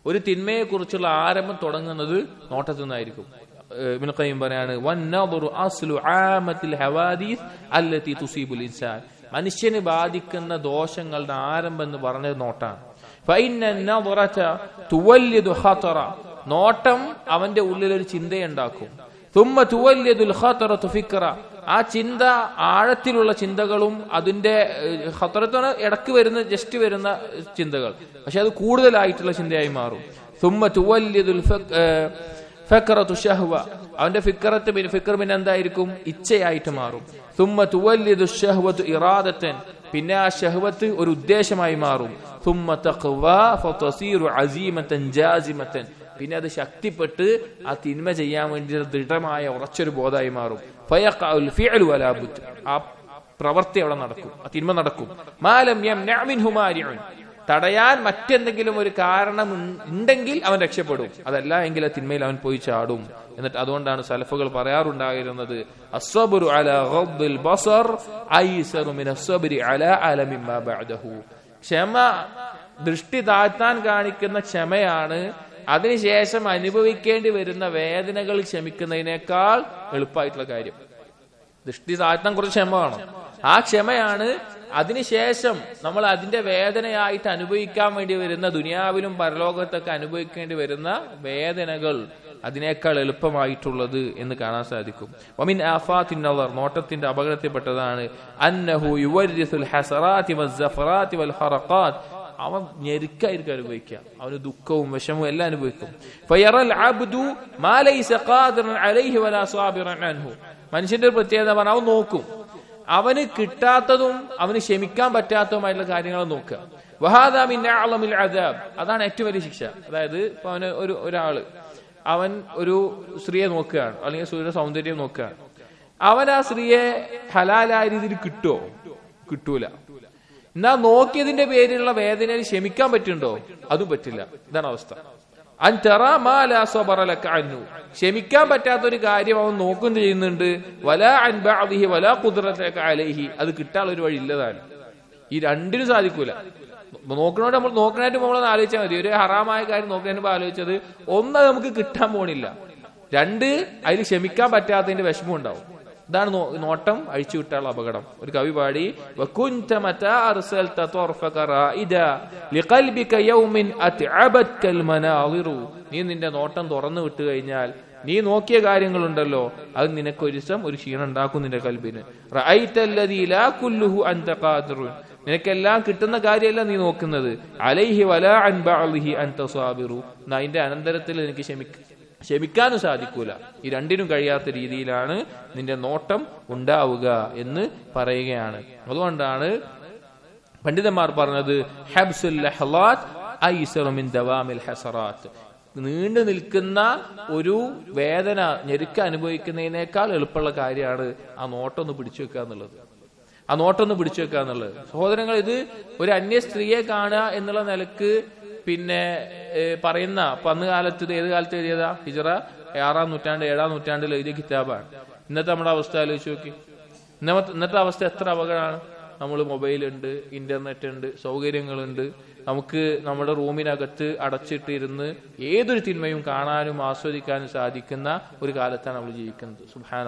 S1: ഒരു തിന്മയെക്കുറിച്ചുള്ള ആരംഭം തുടങ്ങുന്നത് നോട്ടത്തിൽ നിന്നായിരിക്കും ഏഹ് ഇബ്നു ഖയ്യിം പറയാണ് വന്നദറു അസ്ലു ആമത്തിൽ ഹവാദീസ് അല്ലതി തുസീബുൽ ഇൻസാൻ മനുഷ്യന് ബാധിക്കുന്ന ദോഷങ്ങളുടെ ആരംഭം എന്ന് പറഞ്ഞത് നോട്ടാണ് ഫൈന നദറത തുവല്ലിദു ഖതറ നോട്ടം അവന്റെ ഉള്ളിൽ ഒരു ചിന്തയുണ്ടാക്കും തുമ്മ തുവല്യതുൽ ഖതറതു ഫിക്ര ആ ചിന്ത ആഴത്തിലുള്ള ചിന്തകളും അതിന്റെ ഖത്തറത്താണ് ഇടക്ക് വരുന്ന ജസ്റ്റ് വരുന്ന ചിന്തകൾ പക്ഷെ അത് കൂടുതലായിട്ടുള്ള ചിന്തയായി മാറും തുമ്മ തുവല്യതുൽ ഫക്- ഏഹ് ഫക്റത്തു ഷഹ്വ അവന്റെ ഫിക്റത്ത് പിന്നെ ഫിക്ർ പിന്നെ എന്തായിരിക്കും ഇച്ഛയായിട്ട് മാറും തുമ്മ തുവല്യതു ഷഹ്വത്തു ഇറാദത്തൻ പിന്നെ ആ ഷഹ്വത്ത് ഒരു ഉദ്ദേശമായി മാറും തുമ്മ തഖ്വ ഫതസീറു അസീമത്തൻ ജാസിമത്തൻ പിന്നെ അത് ശക്തിപ്പെട്ട് ആ തിന്മ ചെയ്യാൻ വേണ്ടി ദൃഢമായ ഉറച്ചൊരു ബോധമായി മാറും ഫയഖഉൽ ഫിഅലു വലാ ബുദ്ദ. ആ പ്രവൃത്തി അവിടെ നടക്കും ആ തിന്മ നടക്കും മാലം യംനഅ മിൻഹു മാരിഉൻ തടയാൻ മറ്റെന്തെങ്കിലും ഒരു കാരണം ഉൺ- ഉണ്ടെങ്കിൽ അവൻ രക്ഷപ്പെടും അതല്ല എങ്കിൽ ആ തിന്മയിൽ അവൻ പോയി ചാടും എന്നിട്ട് അതുകൊണ്ടാണ് സലഫുകൾ പറയാറുണ്ടായിരുന്നത് അസ്വബുറു അല ഗദ്ദിൽ ബസർ ഐസറു മിന അസ്വബരി അല അലമിമ്മ ബഅദഹു ക്ഷമ ദൃഷ്ടി താഴ്ത്താൻ കാണിക്കുന്ന ക്ഷമയാണ് അതിനുശേഷം അനുഭവിക്കേണ്ടി വരുന്ന വേദനകൾ ക്ഷമിക്കുന്നതിനേക്കാൾ എളുപ്പമായിട്ടുള്ള കാര്യം ദൃഷ്ടി താഴ്ത്താൻ കുറച്ച് ക്ഷമ വേണം ആ ക്ഷമയാണ് അതിനുശേഷം നമ്മൾ അതിന്റെ വേദനയായിട്ട് അനുഭവിക്കാൻ വേണ്ടി വരുന്ന ദുനിയാവിലും പരലോകത്തൊക്കെ അനുഭവിക്കേണ്ടി വരുന്ന വേദനകൾ അതിനേക്കാൾ എളുപ്പമായിട്ടുള്ളത് എന്ന് കാണാൻ സാധിക്കും ഒമിൻ ആഫാത്തിൻ നളർ നോട്ടത്തിന്റെ അപകടത്തിൽപ്പെട്ടതാണ് അന്നഹു യുവരിസുൽ ഹസറാത്തി വസ്സഫറാത്തി വൽ ഹറഖാത്ത് അവൻ ഞെരുക്കായിരിക്കും അനുഭവിക്കുക അവന് ദുഃഖവും വിഷമവും എല്ലാം അനുഭവിക്കും ഫയറൽ അബ്ദു മാ ലൈസ ഖാദിറൻ അലൈഹി വലാ സാബിറൻ അൻഹു മനുഷ്യന്റെ ഒരു പ്രത്യേകത പറഞ്ഞാൽ അവൻ നോക്കും അവന് കിട്ടാത്തതും അവന് ക്ഷമിക്കാൻ പറ്റാത്തതുമായിട്ടുള്ള കാര്യങ്ങൾ നോക്കുക വഹാദാ മിൻ അഅ്ലമിൽ അദാബ് അതാണ് ഏറ്റവും വലിയ ശിക്ഷ അതായത് ഇപ്പൊ അവന് ഒരു ഒരാള് അവൻ ഒരു സ്ത്രീയെ നോക്കുകയാണ് അല്ലെങ്കിൽ സ്ത്രീയുടെ സൗന്ദര്യം നോക്കുകയാണ് അവൻ ആ സ്ത്രീയെ ഹലാലായ രീതിയിൽ കിട്ടുമോ കിട്ടൂല എന്നാ നോക്കിയതിന്റെ പേരിലുള്ള വേദനയിൽ ക്ഷമിക്കാൻ പറ്റുണ്ടോ അതും പറ്റില്ല ഇതാണ് അവസ്ഥ അൻ തറ മാ ലാ സബറ ലക അൻഹു. ക്ഷമിക്കാൻ പറ്റാത്ത ഒരു കാര്യം അവൻ നോക്കും ചെയ്യുന്നുണ്ട് വല അൻ ബഅദിഹി വല ഖുദ്റതക അലൈഹി അത് കിട്ടാനുള്ള ഒരു വഴി ഇല്ലതാണ് ഈ രണ്ടിനും സാധിക്കൂല നോക്കണോണ്ട് നമ്മൾ നോക്കണായിട്ട് നമ്മൾ ആലോചിച്ചാൽ മതി ഒരു ഹറാമായ കാര്യം നോക്കണതിന് ആലോചിച്ചത് ഒന്ന് അത് നമുക്ക് കിട്ടാൻ പോണില്ല രണ്ട് അതിൽ ക്ഷമിക്കാൻ പറ്റാത്തതിന്റെ വിഷമം ഉണ്ടാവും ഇതാണ് നോ- നോട്ടം അഴിച്ചു വിട്ടാനുള്ള അപകടം ഒരു കവി പാടി وَكُنْتَ مَتَى أَرْسَلْتَ طَرْفَكَ رَائِدًا لِقَلْبِكَ يَوْمٍ أَتْعَبَتْكَ الْمَنَاظِرُ നീ നിന്റെ നോട്ടം തുറന്നു വിട്ടു കഴിഞ്ഞാൽ നീ നോക്കിയ കാര്യങ്ങളുണ്ടല്ലോ അത് നിനക്ക് ഒരു ദിവസം ഒരു ക്ഷീണം ഉണ്ടാക്കും നിന്റെ കൽബിന് റഅയ്ത الذي لا كله أنت قادر നിനക്കെല്ലാം കിട്ടുന്ന കാര്യമല്ല നീ നോക്കുന്നത് അലൈഹി വലാ അൻ ബഅദിഹി അൻത സാബിറു എന്നാ അതിന്റെ അനന്തരത്തിൽ എനിക്ക് ക്ഷമിക്ക ക്ഷമിക്കാനും സാധിക്കൂല ഈ രണ്ടിനും കഴിയാത്ത രീതിയിലാണ് നിന്റെ നോട്ടം ഉണ്ടാവുക എന്ന് പറയുകയാണ് അതുകൊണ്ടാണ് പണ്ഡിതന്മാർ പറഞ്ഞത് ഹബ്സുൽ ലഹ്ലാത്ത് ഐസറു മിൻ ദവാമിൽ ഹസറാത്ത് നീണ്ടു നിൽക്കുന്ന ഒരു വേദന ഞെരുക്ക അനുഭവിക്കുന്നതിനേക്കാൾ എളുപ്പമുള്ള കാര്യമാണ് ആ നോട്ടം ഒന്ന് പിടിച്ചു വെക്കുക എന്നുള്ളത് ആ നോട്ടം ഒന്ന് പിടിച്ചു വെക്കുക എന്നുള്ളത് സഹോദരങ്ങൾ ഇത് ഒരു അന്യ സ്ത്രീയെ കാണുക എന്നുള്ള നിലക്ക് പിന്നെ ഏഹ്, പറയുന്ന അപ്പൊ അന്ന് കാലത്ത് ഇത് ഏത് കാലത്ത് എഴുതിയതാ ഹിജറ ആറാം നൂറ്റാണ്ട് ഏഴാം നൂറ്റാണ്ടിൽ എഴുതിയ കിതാബാണ് ഇന്നത്തെ നമ്മുടെ അവസ്ഥ ആലോചിച്ച് നോക്കി ഇന്നത്തെ ഇന്നത്തെ അവസ്ഥ എത്ര അപകടമാണ് നമ്മൾ മൊബൈലുണ്ട് ഇന്റർനെറ്റ് ഉണ്ട് സൗകര്യങ്ങളുണ്ട് നമുക്ക് നമ്മുടെ റൂമിനകത്ത് അടച്ചിട്ടിരുന്ന് ഏതൊരു തിന്മയും കാണാനും ആസ്വദിക്കാനും സാധിക്കുന്ന ഒരു കാലത്താണ് നമ്മൾ ജീവിക്കുന്നത്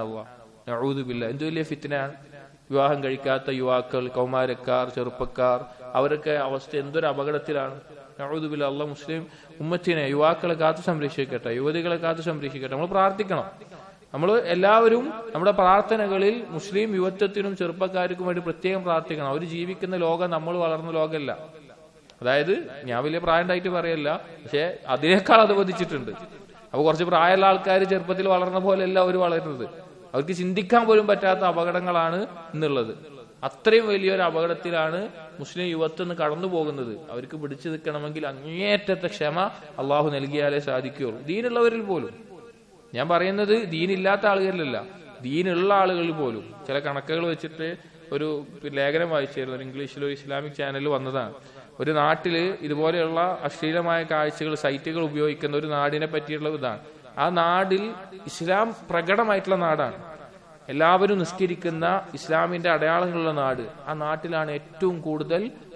S1: സുഹാനല്ല ബില്ല എന്ത് വലിയ ഫിത്തിനാണ് വിവാഹം കഴിക്കാത്ത യുവാക്കൾ കൗമാരക്കാർ ചെറുപ്പക്കാർ അവരൊക്കെ അവസ്ഥ എന്തൊരു അപകടത്തിലാണ് നഊദുബില്ല അള്ള മുസ്ലിം ഉമ്മത്തിനെ യുവാക്കളെ കാത്തു സംരക്ഷിക്കട്ടെ യുവതികളെ കാത്തു സംരക്ഷിക്കട്ടെ നമ്മൾ പ്രാർത്ഥിക്കണം നമ്മൾ എല്ലാവരും നമ്മുടെ പ്രാർത്ഥനകളിൽ മുസ്ലിം യുവത്വത്തിനും ചെറുപ്പക്കാർക്കും വേണ്ടി പ്രത്യേകം പ്രാർത്ഥിക്കണം അവർ ജീവിക്കുന്ന ലോകം നമ്മൾ വളർന്ന ലോകമല്ല അതായത് ഞാൻ വലിയ പ്രായം ഉണ്ടായിട്ട് പറയല്ല പക്ഷെ അതിനേക്കാൾ അത് വധിച്ചിട്ടുണ്ട് അപ്പൊ കുറച്ച് പ്രായമുള്ള ആൾക്കാർ ചെറുപ്പത്തിൽ വളർന്ന പോലെയല്ല അവർ വളരുന്നത് അവർക്ക് ചിന്തിക്കാൻ പോലും പറ്റാത്ത അപകടങ്ങളാണ് ഇന്നുള്ളത് അത്രയും വലിയൊരു അപകടത്തിലാണ് മുസ്ലിം യുവത്വം ഇന്ന് കടന്നു പോകുന്നത് അവർക്ക് പിടിച്ചു നിൽക്കണമെങ്കിൽ അങ്ങേയറ്റത്തെ ക്ഷമ അള്ളാഹു നൽകിയാലേ സാധിക്കുകയുള്ളൂ ദീനുള്ളവരിൽ പോലും ഞാൻ പറയുന്നത് ദീനില്ലാത്ത ആളുകളിലല്ല ദീനുള്ള ആളുകളിൽ പോലും ചില കണക്കുകൾ വെച്ചിട്ട് ഒരു ലേഖനം വായിച്ചായിരുന്നു ഒരു ഇംഗ്ലീഷിൽ ഒരു ഇസ്ലാമിക് ചാനലിൽ വന്നതാണ് ഒരു നാട്ടില് ഇതുപോലെയുള്ള അശ്ലീലമായ കാഴ്ചകൾ സൈറ്റുകൾ ഉപയോഗിക്കുന്ന ഒരു നാടിനെ പറ്റിയുള്ള ഇതാണ് ആ നാടിൽ ഇസ്ലാം പ്രകടമായിട്ടുള്ള നാടാണ് എല്ലാവരും നിസ്കരിക്കുന്ന ഇസ്ലാമിന്റെ അടയാളങ്ങളുള്ള നാട് ആ നാട്ടിലാണ് ഏറ്റവും കൂടുതൽ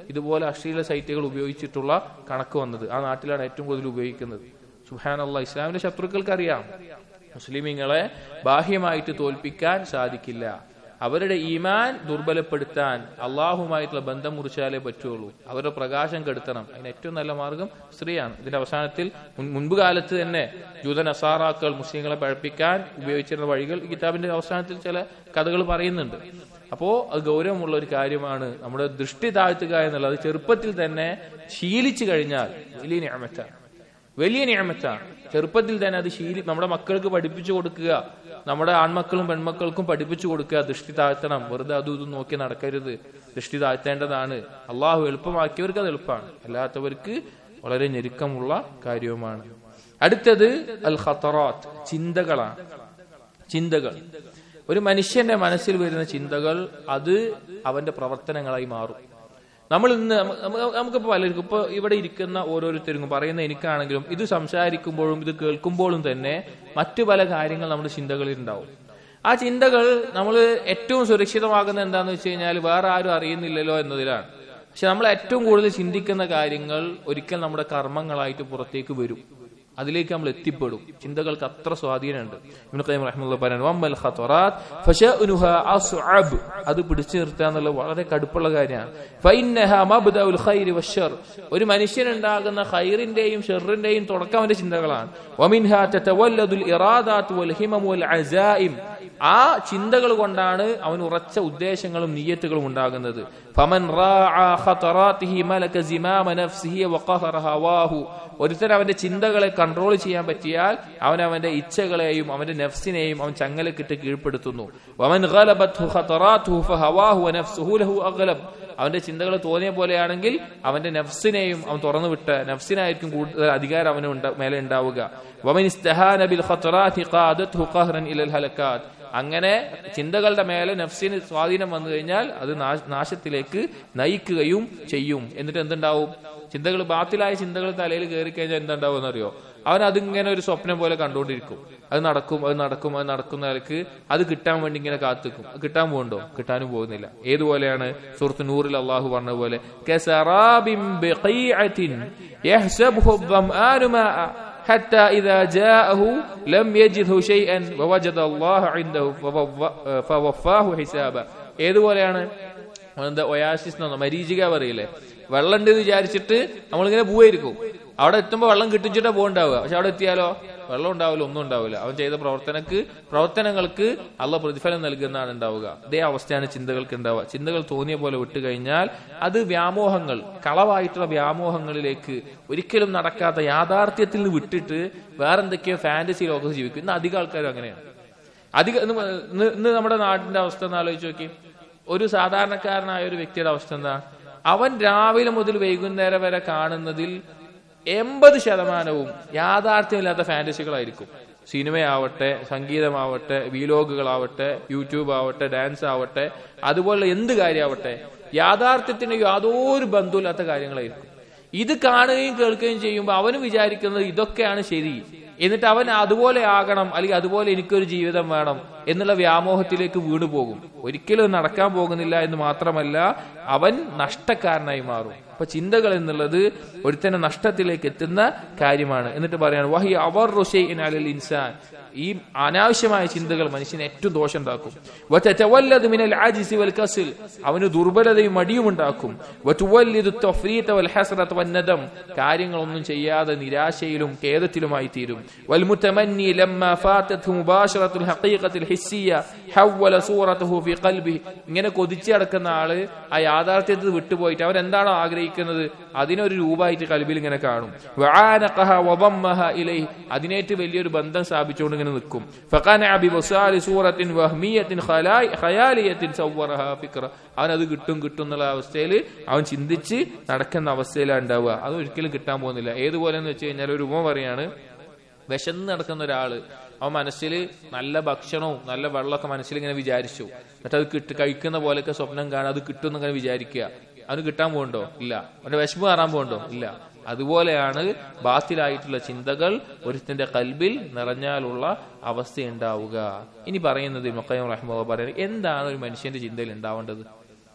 S1: ഇതുപോലെ അശ്ലീല സൈറ്റുകൾ ഉപയോഗിച്ചിട്ടുള്ള കണക്ക് വന്നത് ആ നാട്ടിലാണ് ഏറ്റവും കൂടുതൽ ഉപയോഗിക്കുന്നത് സുഹാനല്ല ഇസ്ലാമിന്റെ ശത്രുക്കൾക്ക് അറിയാം മുസ്ലിമീങ്ങളെ ബാഹ്യമായിട്ട് തോൽപ്പിക്കാൻ സാധിക്കില്ല അവരുടെ ഈമാൻ ദുർബലപ്പെടുത്താൻ അള്ളാഹുമായിട്ടുള്ള ബന്ധം മുറിച്ചാലേ പറ്റുള്ളൂ അവരുടെ പ്രകാശം കെടുത്തണം അതിന് ഏറ്റവും നല്ല മാർഗം സ്ത്രീയാണ് ഇതിന്റെ അവസാനത്തിൽ മുൻ- മുൻപ് കാലത്ത് തന്നെ ജൂത നസാറാക്കൾ മുസ്ലിങ്ങളെ പഴപ്പിക്കാൻ ഉപയോഗിച്ചിരുന്ന വഴികൾ ഈ കിതാബിന്റെ അവസാനത്തിൽ ചില കഥകൾ പറയുന്നുണ്ട് അപ്പോ അത് ഗൗരവമുള്ള ഒരു കാര്യമാണ് നമ്മുടെ ദൃഷ്ടി താഴ്ത്തുക എന്നുള്ളത് ചെറുപ്പത്തിൽ തന്നെ ശീലിച്ചു കഴിഞ്ഞാൽ വലിയ ഞാമത്താണ് വലിയ നിയമത്താണ് ചെറുപ്പത്തിൽ തന്നെ അത് ശീലി നമ്മുടെ മക്കൾക്ക് പഠിപ്പിച്ചു കൊടുക്കുക നമ്മുടെ ആൺമക്കളും പെൺമക്കൾക്കും പഠിപ്പിച്ചു കൊടുക്കുക ദൃഷ്ടി താഴ്ത്തണം വെറുതെ അതും ഇതും നോക്കി നടക്കരുത് ദൃഷ്ടി താഴ്ത്തേണ്ടതാണ് അള്ളാഹു എളുപ്പമാക്കിയവർക്ക് അത് എളുപ്പമാണ് അല്ലാത്തവർക്ക് വളരെ ഞെരുക്കമുള്ള കാര്യവുമാണ് അടുത്തത് അൽ ഖത്തറാത്ത് ചിന്തകളാണ് ചിന്തകൾ ഒരു മനുഷ്യന്റെ മനസ്സിൽ വരുന്ന ചിന്തകൾ അത് അവന്റെ പ്രവർത്തനങ്ങളായി മാറും നമ്മൾ ഇന്ന് നമ്മ- നമ്മ- നമുക്കിപ്പോ പലർക്കും ഇപ്പൊ ഇവിടെ ഇരിക്കുന്ന ഓരോരുത്തരും പറയുന്ന എനിക്കാണെങ്കിലും ഇത് സംസാരിക്കുമ്പോഴും ഇത് കേൾക്കുമ്പോഴും തന്നെ മറ്റു പല കാര്യങ്ങൾ നമ്മുടെ ചിന്തകളിൽ ഉണ്ടാവും ആ ചിന്തകൾ നമ്മൾ ഏറ്റവും സുരക്ഷിതമാകുന്ന എന്താന്ന് വെച്ച് കഴിഞ്ഞാൽ വേറെ ആരും അറിയുന്നില്ലല്ലോ എന്നതിലാണ് പക്ഷെ നമ്മൾ ഏറ്റവും കൂടുതൽ ചിന്തിക്കുന്ന കാര്യങ്ങൾ ഒരിക്കൽ നമ്മുടെ കർമ്മങ്ങളായിട്ട് പുറത്തേക്ക് വരും അതിലേക്ക് നമ്മൾ എത്തിപ്പെടും ചിന്തകൾക്ക് അത്ര സ്വാധീനമുണ്ട് ഇബ്നു ഖയ്യിം റഹ്മത്തുള്ളാഹി പറയുന്നു വമ്മൽ ഖതറാത്ത് ഫശഅനുഹാ അസ്അബ് അത് പിടിച്ചു നിർത്തുക എന്നുള്ളത് വളരെ കടുപ്പുള്ള കാര്യമാണ് ഫഇന്നഹാ മബ്ദഉൽ ഖൈരി വശർ ഒരു മനുഷ്യനുണ്ടാകുന്ന ഖൈറിന്റെയും ഷെറിന്റെയും തുടക്കം അവന്റെ ചിന്തകളാണ് വമിൻഹാ തതവല്ലദുൽ ഇറാദാത്ത് വൽ ഹിമം വൽ അസായിം ആ ചിന്തകൾ കൊണ്ടാണ് അവൻ ഉറച്ച ഉദ്ദേശങ്ങളും നീയത്തുകളും ഉണ്ടാകുന്നത് ഫമൻ റാഅ ഖതറാത്തിഹി മലക സിമാമ നഫ്സിഹി വഖഹറ ഹവാഹു ഒരുത്തൻ അവന്റെ ചിന്തകളെ കൺട്രോൾ ചെയ്യാൻ പറ്റിയാൽ അവൻ അവന്റെ ഇച്ഛകളെയും അവന്റെ നഫ്സിനെയും അവൻ ചങ്ങലക്കിട്ട് കീഴ്പ്പെടുത്തുന്നു വമൻ ഗലബത്ഹു ഖതറാത്തുഹു ഫഹവാഹു വനഫ്സുഹു ലഹു അഗ്ലബ് അവന്റെ ചിന്തകൾ തോന്നിയ പോലെയാണെങ്കിൽ അവന്റെ നഫ്സിനെയും അവൻ തുറന്നു വിട്ട് നഫ്സിനായിരിക്കും കൂടുതൽ അധികാരം അവന് ഉണ്ട- മേലെ ഉണ്ടാവുക വമൻ ഇസ്തഹാന ബിൽ ഖതറാത്തി ഖാദത്ഹു ഖഹ്റൻ ഇലൽ ഹലക്കാത്ത് അങ്ങനെ ചിന്തകളുടെ മേലെ നഫ്സിന് സ്വാധീനം വന്നു കഴിഞ്ഞാൽ അത് നാശ- നാശത്തിലേക്ക് നയിക്കുകയും ചെയ്യും എന്നിട്ട് എന്തുണ്ടാവും ചിന്തകൾ ബാത്തിലായ ചിന്തകൾ തലയിൽ കയറി കഴിഞ്ഞാൽ എന്തുണ്ടാവും എന്നറിയോ അവൻ അതിങ്ങനെ ഒരു സ്വപ്നം പോലെ കണ്ടുകൊണ്ടിരിക്കും അത് നടക്കും അത് നടക്കും അത് നടക്കുന്ന നിലക്ക് അത് കിട്ടാൻ വേണ്ടി ഇങ്ങനെ കാത്തിക്കും അത് കിട്ടാൻ പോകുന്നുണ്ടോ കിട്ടാനും പോകുന്നില്ല ഏതുപോലെയാണ് സുഹൃത്ത് നൂറിൽ അള്ളാഹു പറഞ്ഞ പോലെ "കസറാബിൻ ബഖീഅത്തിൻ യഹ്സബുഹു الظمآن ماء حتى إذا جاءه لم يجده شيئا ووجد الله عنده فوف- فوفاه حسابا ഏതുപോലെയാണ് എന്താ ഒയാസിസ് എന്നോ മരീചിക പറയില്ലേ വെള്ളം ഉണ്ട് എന്ന് വിചാരിച്ചിട്ട് നമ്മളിങ്ങനെ പോവായിരിക്കും അവിടെ എത്തുമ്പോൾ വെള്ളം കിട്ടിച്ചിട്ടാ പോകണ്ടാവുക പക്ഷെ അവിടെ എത്തിയാലോ വെള്ളം ഉണ്ടാവില്ല ഒന്നും ഉണ്ടാവില്ല അവൻ ചെയ്ത പ്രവർത്തനക്ക് പ്രവർത്തനങ്ങൾക്ക് അള്ള പ്രതിഫലം നൽകുന്നതാണ് ഉണ്ടാവുക ഇതേ അവസ്ഥയാണ് ചിന്തകൾക്ക് ഉണ്ടാവുക ചിന്തകൾ തോന്നിയ പോലെ വിട്ടു കഴിഞ്ഞാൽ അത് വ്യാമോഹങ്ങൾ കളവായിട്ടുള്ള വ്യാമോഹങ്ങളിലേക്ക് ഒരിക്കലും നടക്കാത്ത യാഥാർത്ഥ്യത്തിൽ നിന്ന് വിട്ടിട്ട് വേറെന്തൊക്കെയോ ഫാന്റസി ലോകത്ത് ജീവിക്കും ഇന്ന് അധികം ആൾക്കാരും അങ്ങനെയാണ് അധികം ഇന്ന് ഇന്ന് ഇന്ന് നമ്മുടെ നാടിന്റെ അവസ്ഥ ഒന്ന് ആലോചിച്ച് നോക്കി ഒരു സാധാരണക്കാരനായ ഒരു വ്യക്തിയുടെ അവസ്ഥ എന്താ അവൻ രാവിലെ മുതൽ വൈകുന്നേരം വരെ കാണുന്നതിൽ എൺപത് ശതമാനവും യാഥാർത്ഥ്യമില്ലാത്ത ഫാന്റസികളായിരിക്കും സിനിമയാവട്ടെ സംഗീതമാവട്ടെ വീലോഗുകളാവട്ടെ യൂട്യൂബ് ആവട്ടെ ഡാൻസ് ആവട്ടെ അതുപോലെ എന്ത് കാര്യമാവട്ടെ യാഥാർത്ഥ്യത്തിന് യാതൊരു ബന്ധമില്ലാത്ത കാര്യങ്ങളായിരിക്കും ഇത് കാണുകയും കേൾക്കുകയും ചെയ്യുമ്പോൾ അവന് വിചാരിക്കുന്നത് ഇതൊക്കെയാണ് ശരി എന്നിട്ട് അവൻ അതുപോലെ ആകണം അല്ലെങ്കിൽ അതുപോലെ എനിക്കൊരു ജീവിതം വേണം എന്നുള്ള വ്യാമോഹത്തിലേക്ക് വീണു പോകും ഒരിക്കലും അത് നടക്കാൻ പോകുന്നില്ല എന്ന് മാത്രമല്ല അവൻ നഷ്ടക്കാരനായി മാറും അപ്പൊ ചിന്തകൾ എന്നുള്ളത് ഒരുത്തനെ നഷ്ടത്തിലേക്ക് എത്തുന്ന കാര്യമാണ് എന്നിട്ട് പറയാണ് വഹി അവർ അലൽ ഇൻസാൻ ഈ അനാവശ്യമായ ചിന്തകൾ മനുഷ്യന് ഏറ്റവും ദോഷം ഉണ്ടാക്കും വതതവല്ലദു മിനൽ ആജിസി വൽ കസ്ൽ അവന് ദുർബലതയും മടിയും ഉണ്ടാക്കും വതുവല്ലിദു തഫ്രീത വൽ ഹസ്രത വൻ നദം കാര്യങ്ങളൊന്നും ചെയ്യാതെ നിരാശയിലും ഖേദത്തിലുമായി തീരും വൽ മുതമന്നി ലമ്മ ഫാതത്ഹു മുബാശറത്തുൽ ഹഖീഖത്തുൽ ഹിസ്സിയ ഹവ്വല സൂറത്തുഹു ഫി ഖൽബി ഇങ്ങനെ കൊതിച്ചു നടക്കുന്ന ആള് ആ യാഥാർത്ഥ്യത്തിൽ വിട്ടുപോയിട്ട് അവൻ എന്താണോ ആഗ്രഹിക്കുന്നത് അതിനൊരു രൂപമായിട്ട് കൽബിൽ ഇങ്ങനെ കാണും വആനഖഹ വദമ്മഹ ഇലൈഹി അതിനേറ്റ് വലിയൊരു ബന്ധം സ്ഥാപിച്ചുകൊണ്ട് ഇങ്ങനെ നിൽക്കും ഫഖാന ബി വസാലി സൂറത്തിൻ വഹ്മിയത്തിൻ ഖലായി ഖയാലിയത്തിൻ സവ്വറഹ ഫിക്ര അവൻ അത് കിട്ടും കിട്ടും എന്നുള്ള അവസ്ഥയിൽ അവൻ ചിന്തിച്ച് നടക്കുന്ന അവസ്ഥയിലാണ് ഉണ്ടാവുക അത് ഒരിക്കലും കിട്ടാൻ പോകുന്നില്ല ഏതുപോലെ എന്ന് വെച്ച് കഴിഞ്ഞാൽ ഒരു ഉപമ പറയാണ് വിശന്ന് നടക്കുന്ന ഒരാള് അവൻ മനസ്സിൽ നല്ല ഭക്ഷണവും നല്ല വെള്ളമൊക്കെ മനസ്സിൽ ഇങ്ങനെ വിചാരിച്ചു എന്നിട്ട് അത് കിട്ടി കഴിക്കുന്ന പോലെയൊക്കെ സ്വപ്നം കാണാൻ അത് കിട്ടും എന്നിങ്ങനെ വിചാരിക്കുക അവന് കിട്ടാൻ പോകണ്ടോ ഇല്ല അവന്റെ വിശപ്പ് മാറാൻ പോകണ്ടോ ഇല്ല അതുപോലെയാണ് ബാത്തിലായിട്ടുള്ള ചിന്തകൾ ഒരുത്തിന്റെ കൽബിൽ നിറഞ്ഞാലുള്ള അവസ്ഥ ഉണ്ടാവുക ഇനി പറയുന്നത് മക്കയം റഹ്മ പറയുന്നത് എന്താണ് ഒരു മനുഷ്യന്റെ ചിന്തയിൽ ഉണ്ടാവേണ്ടത്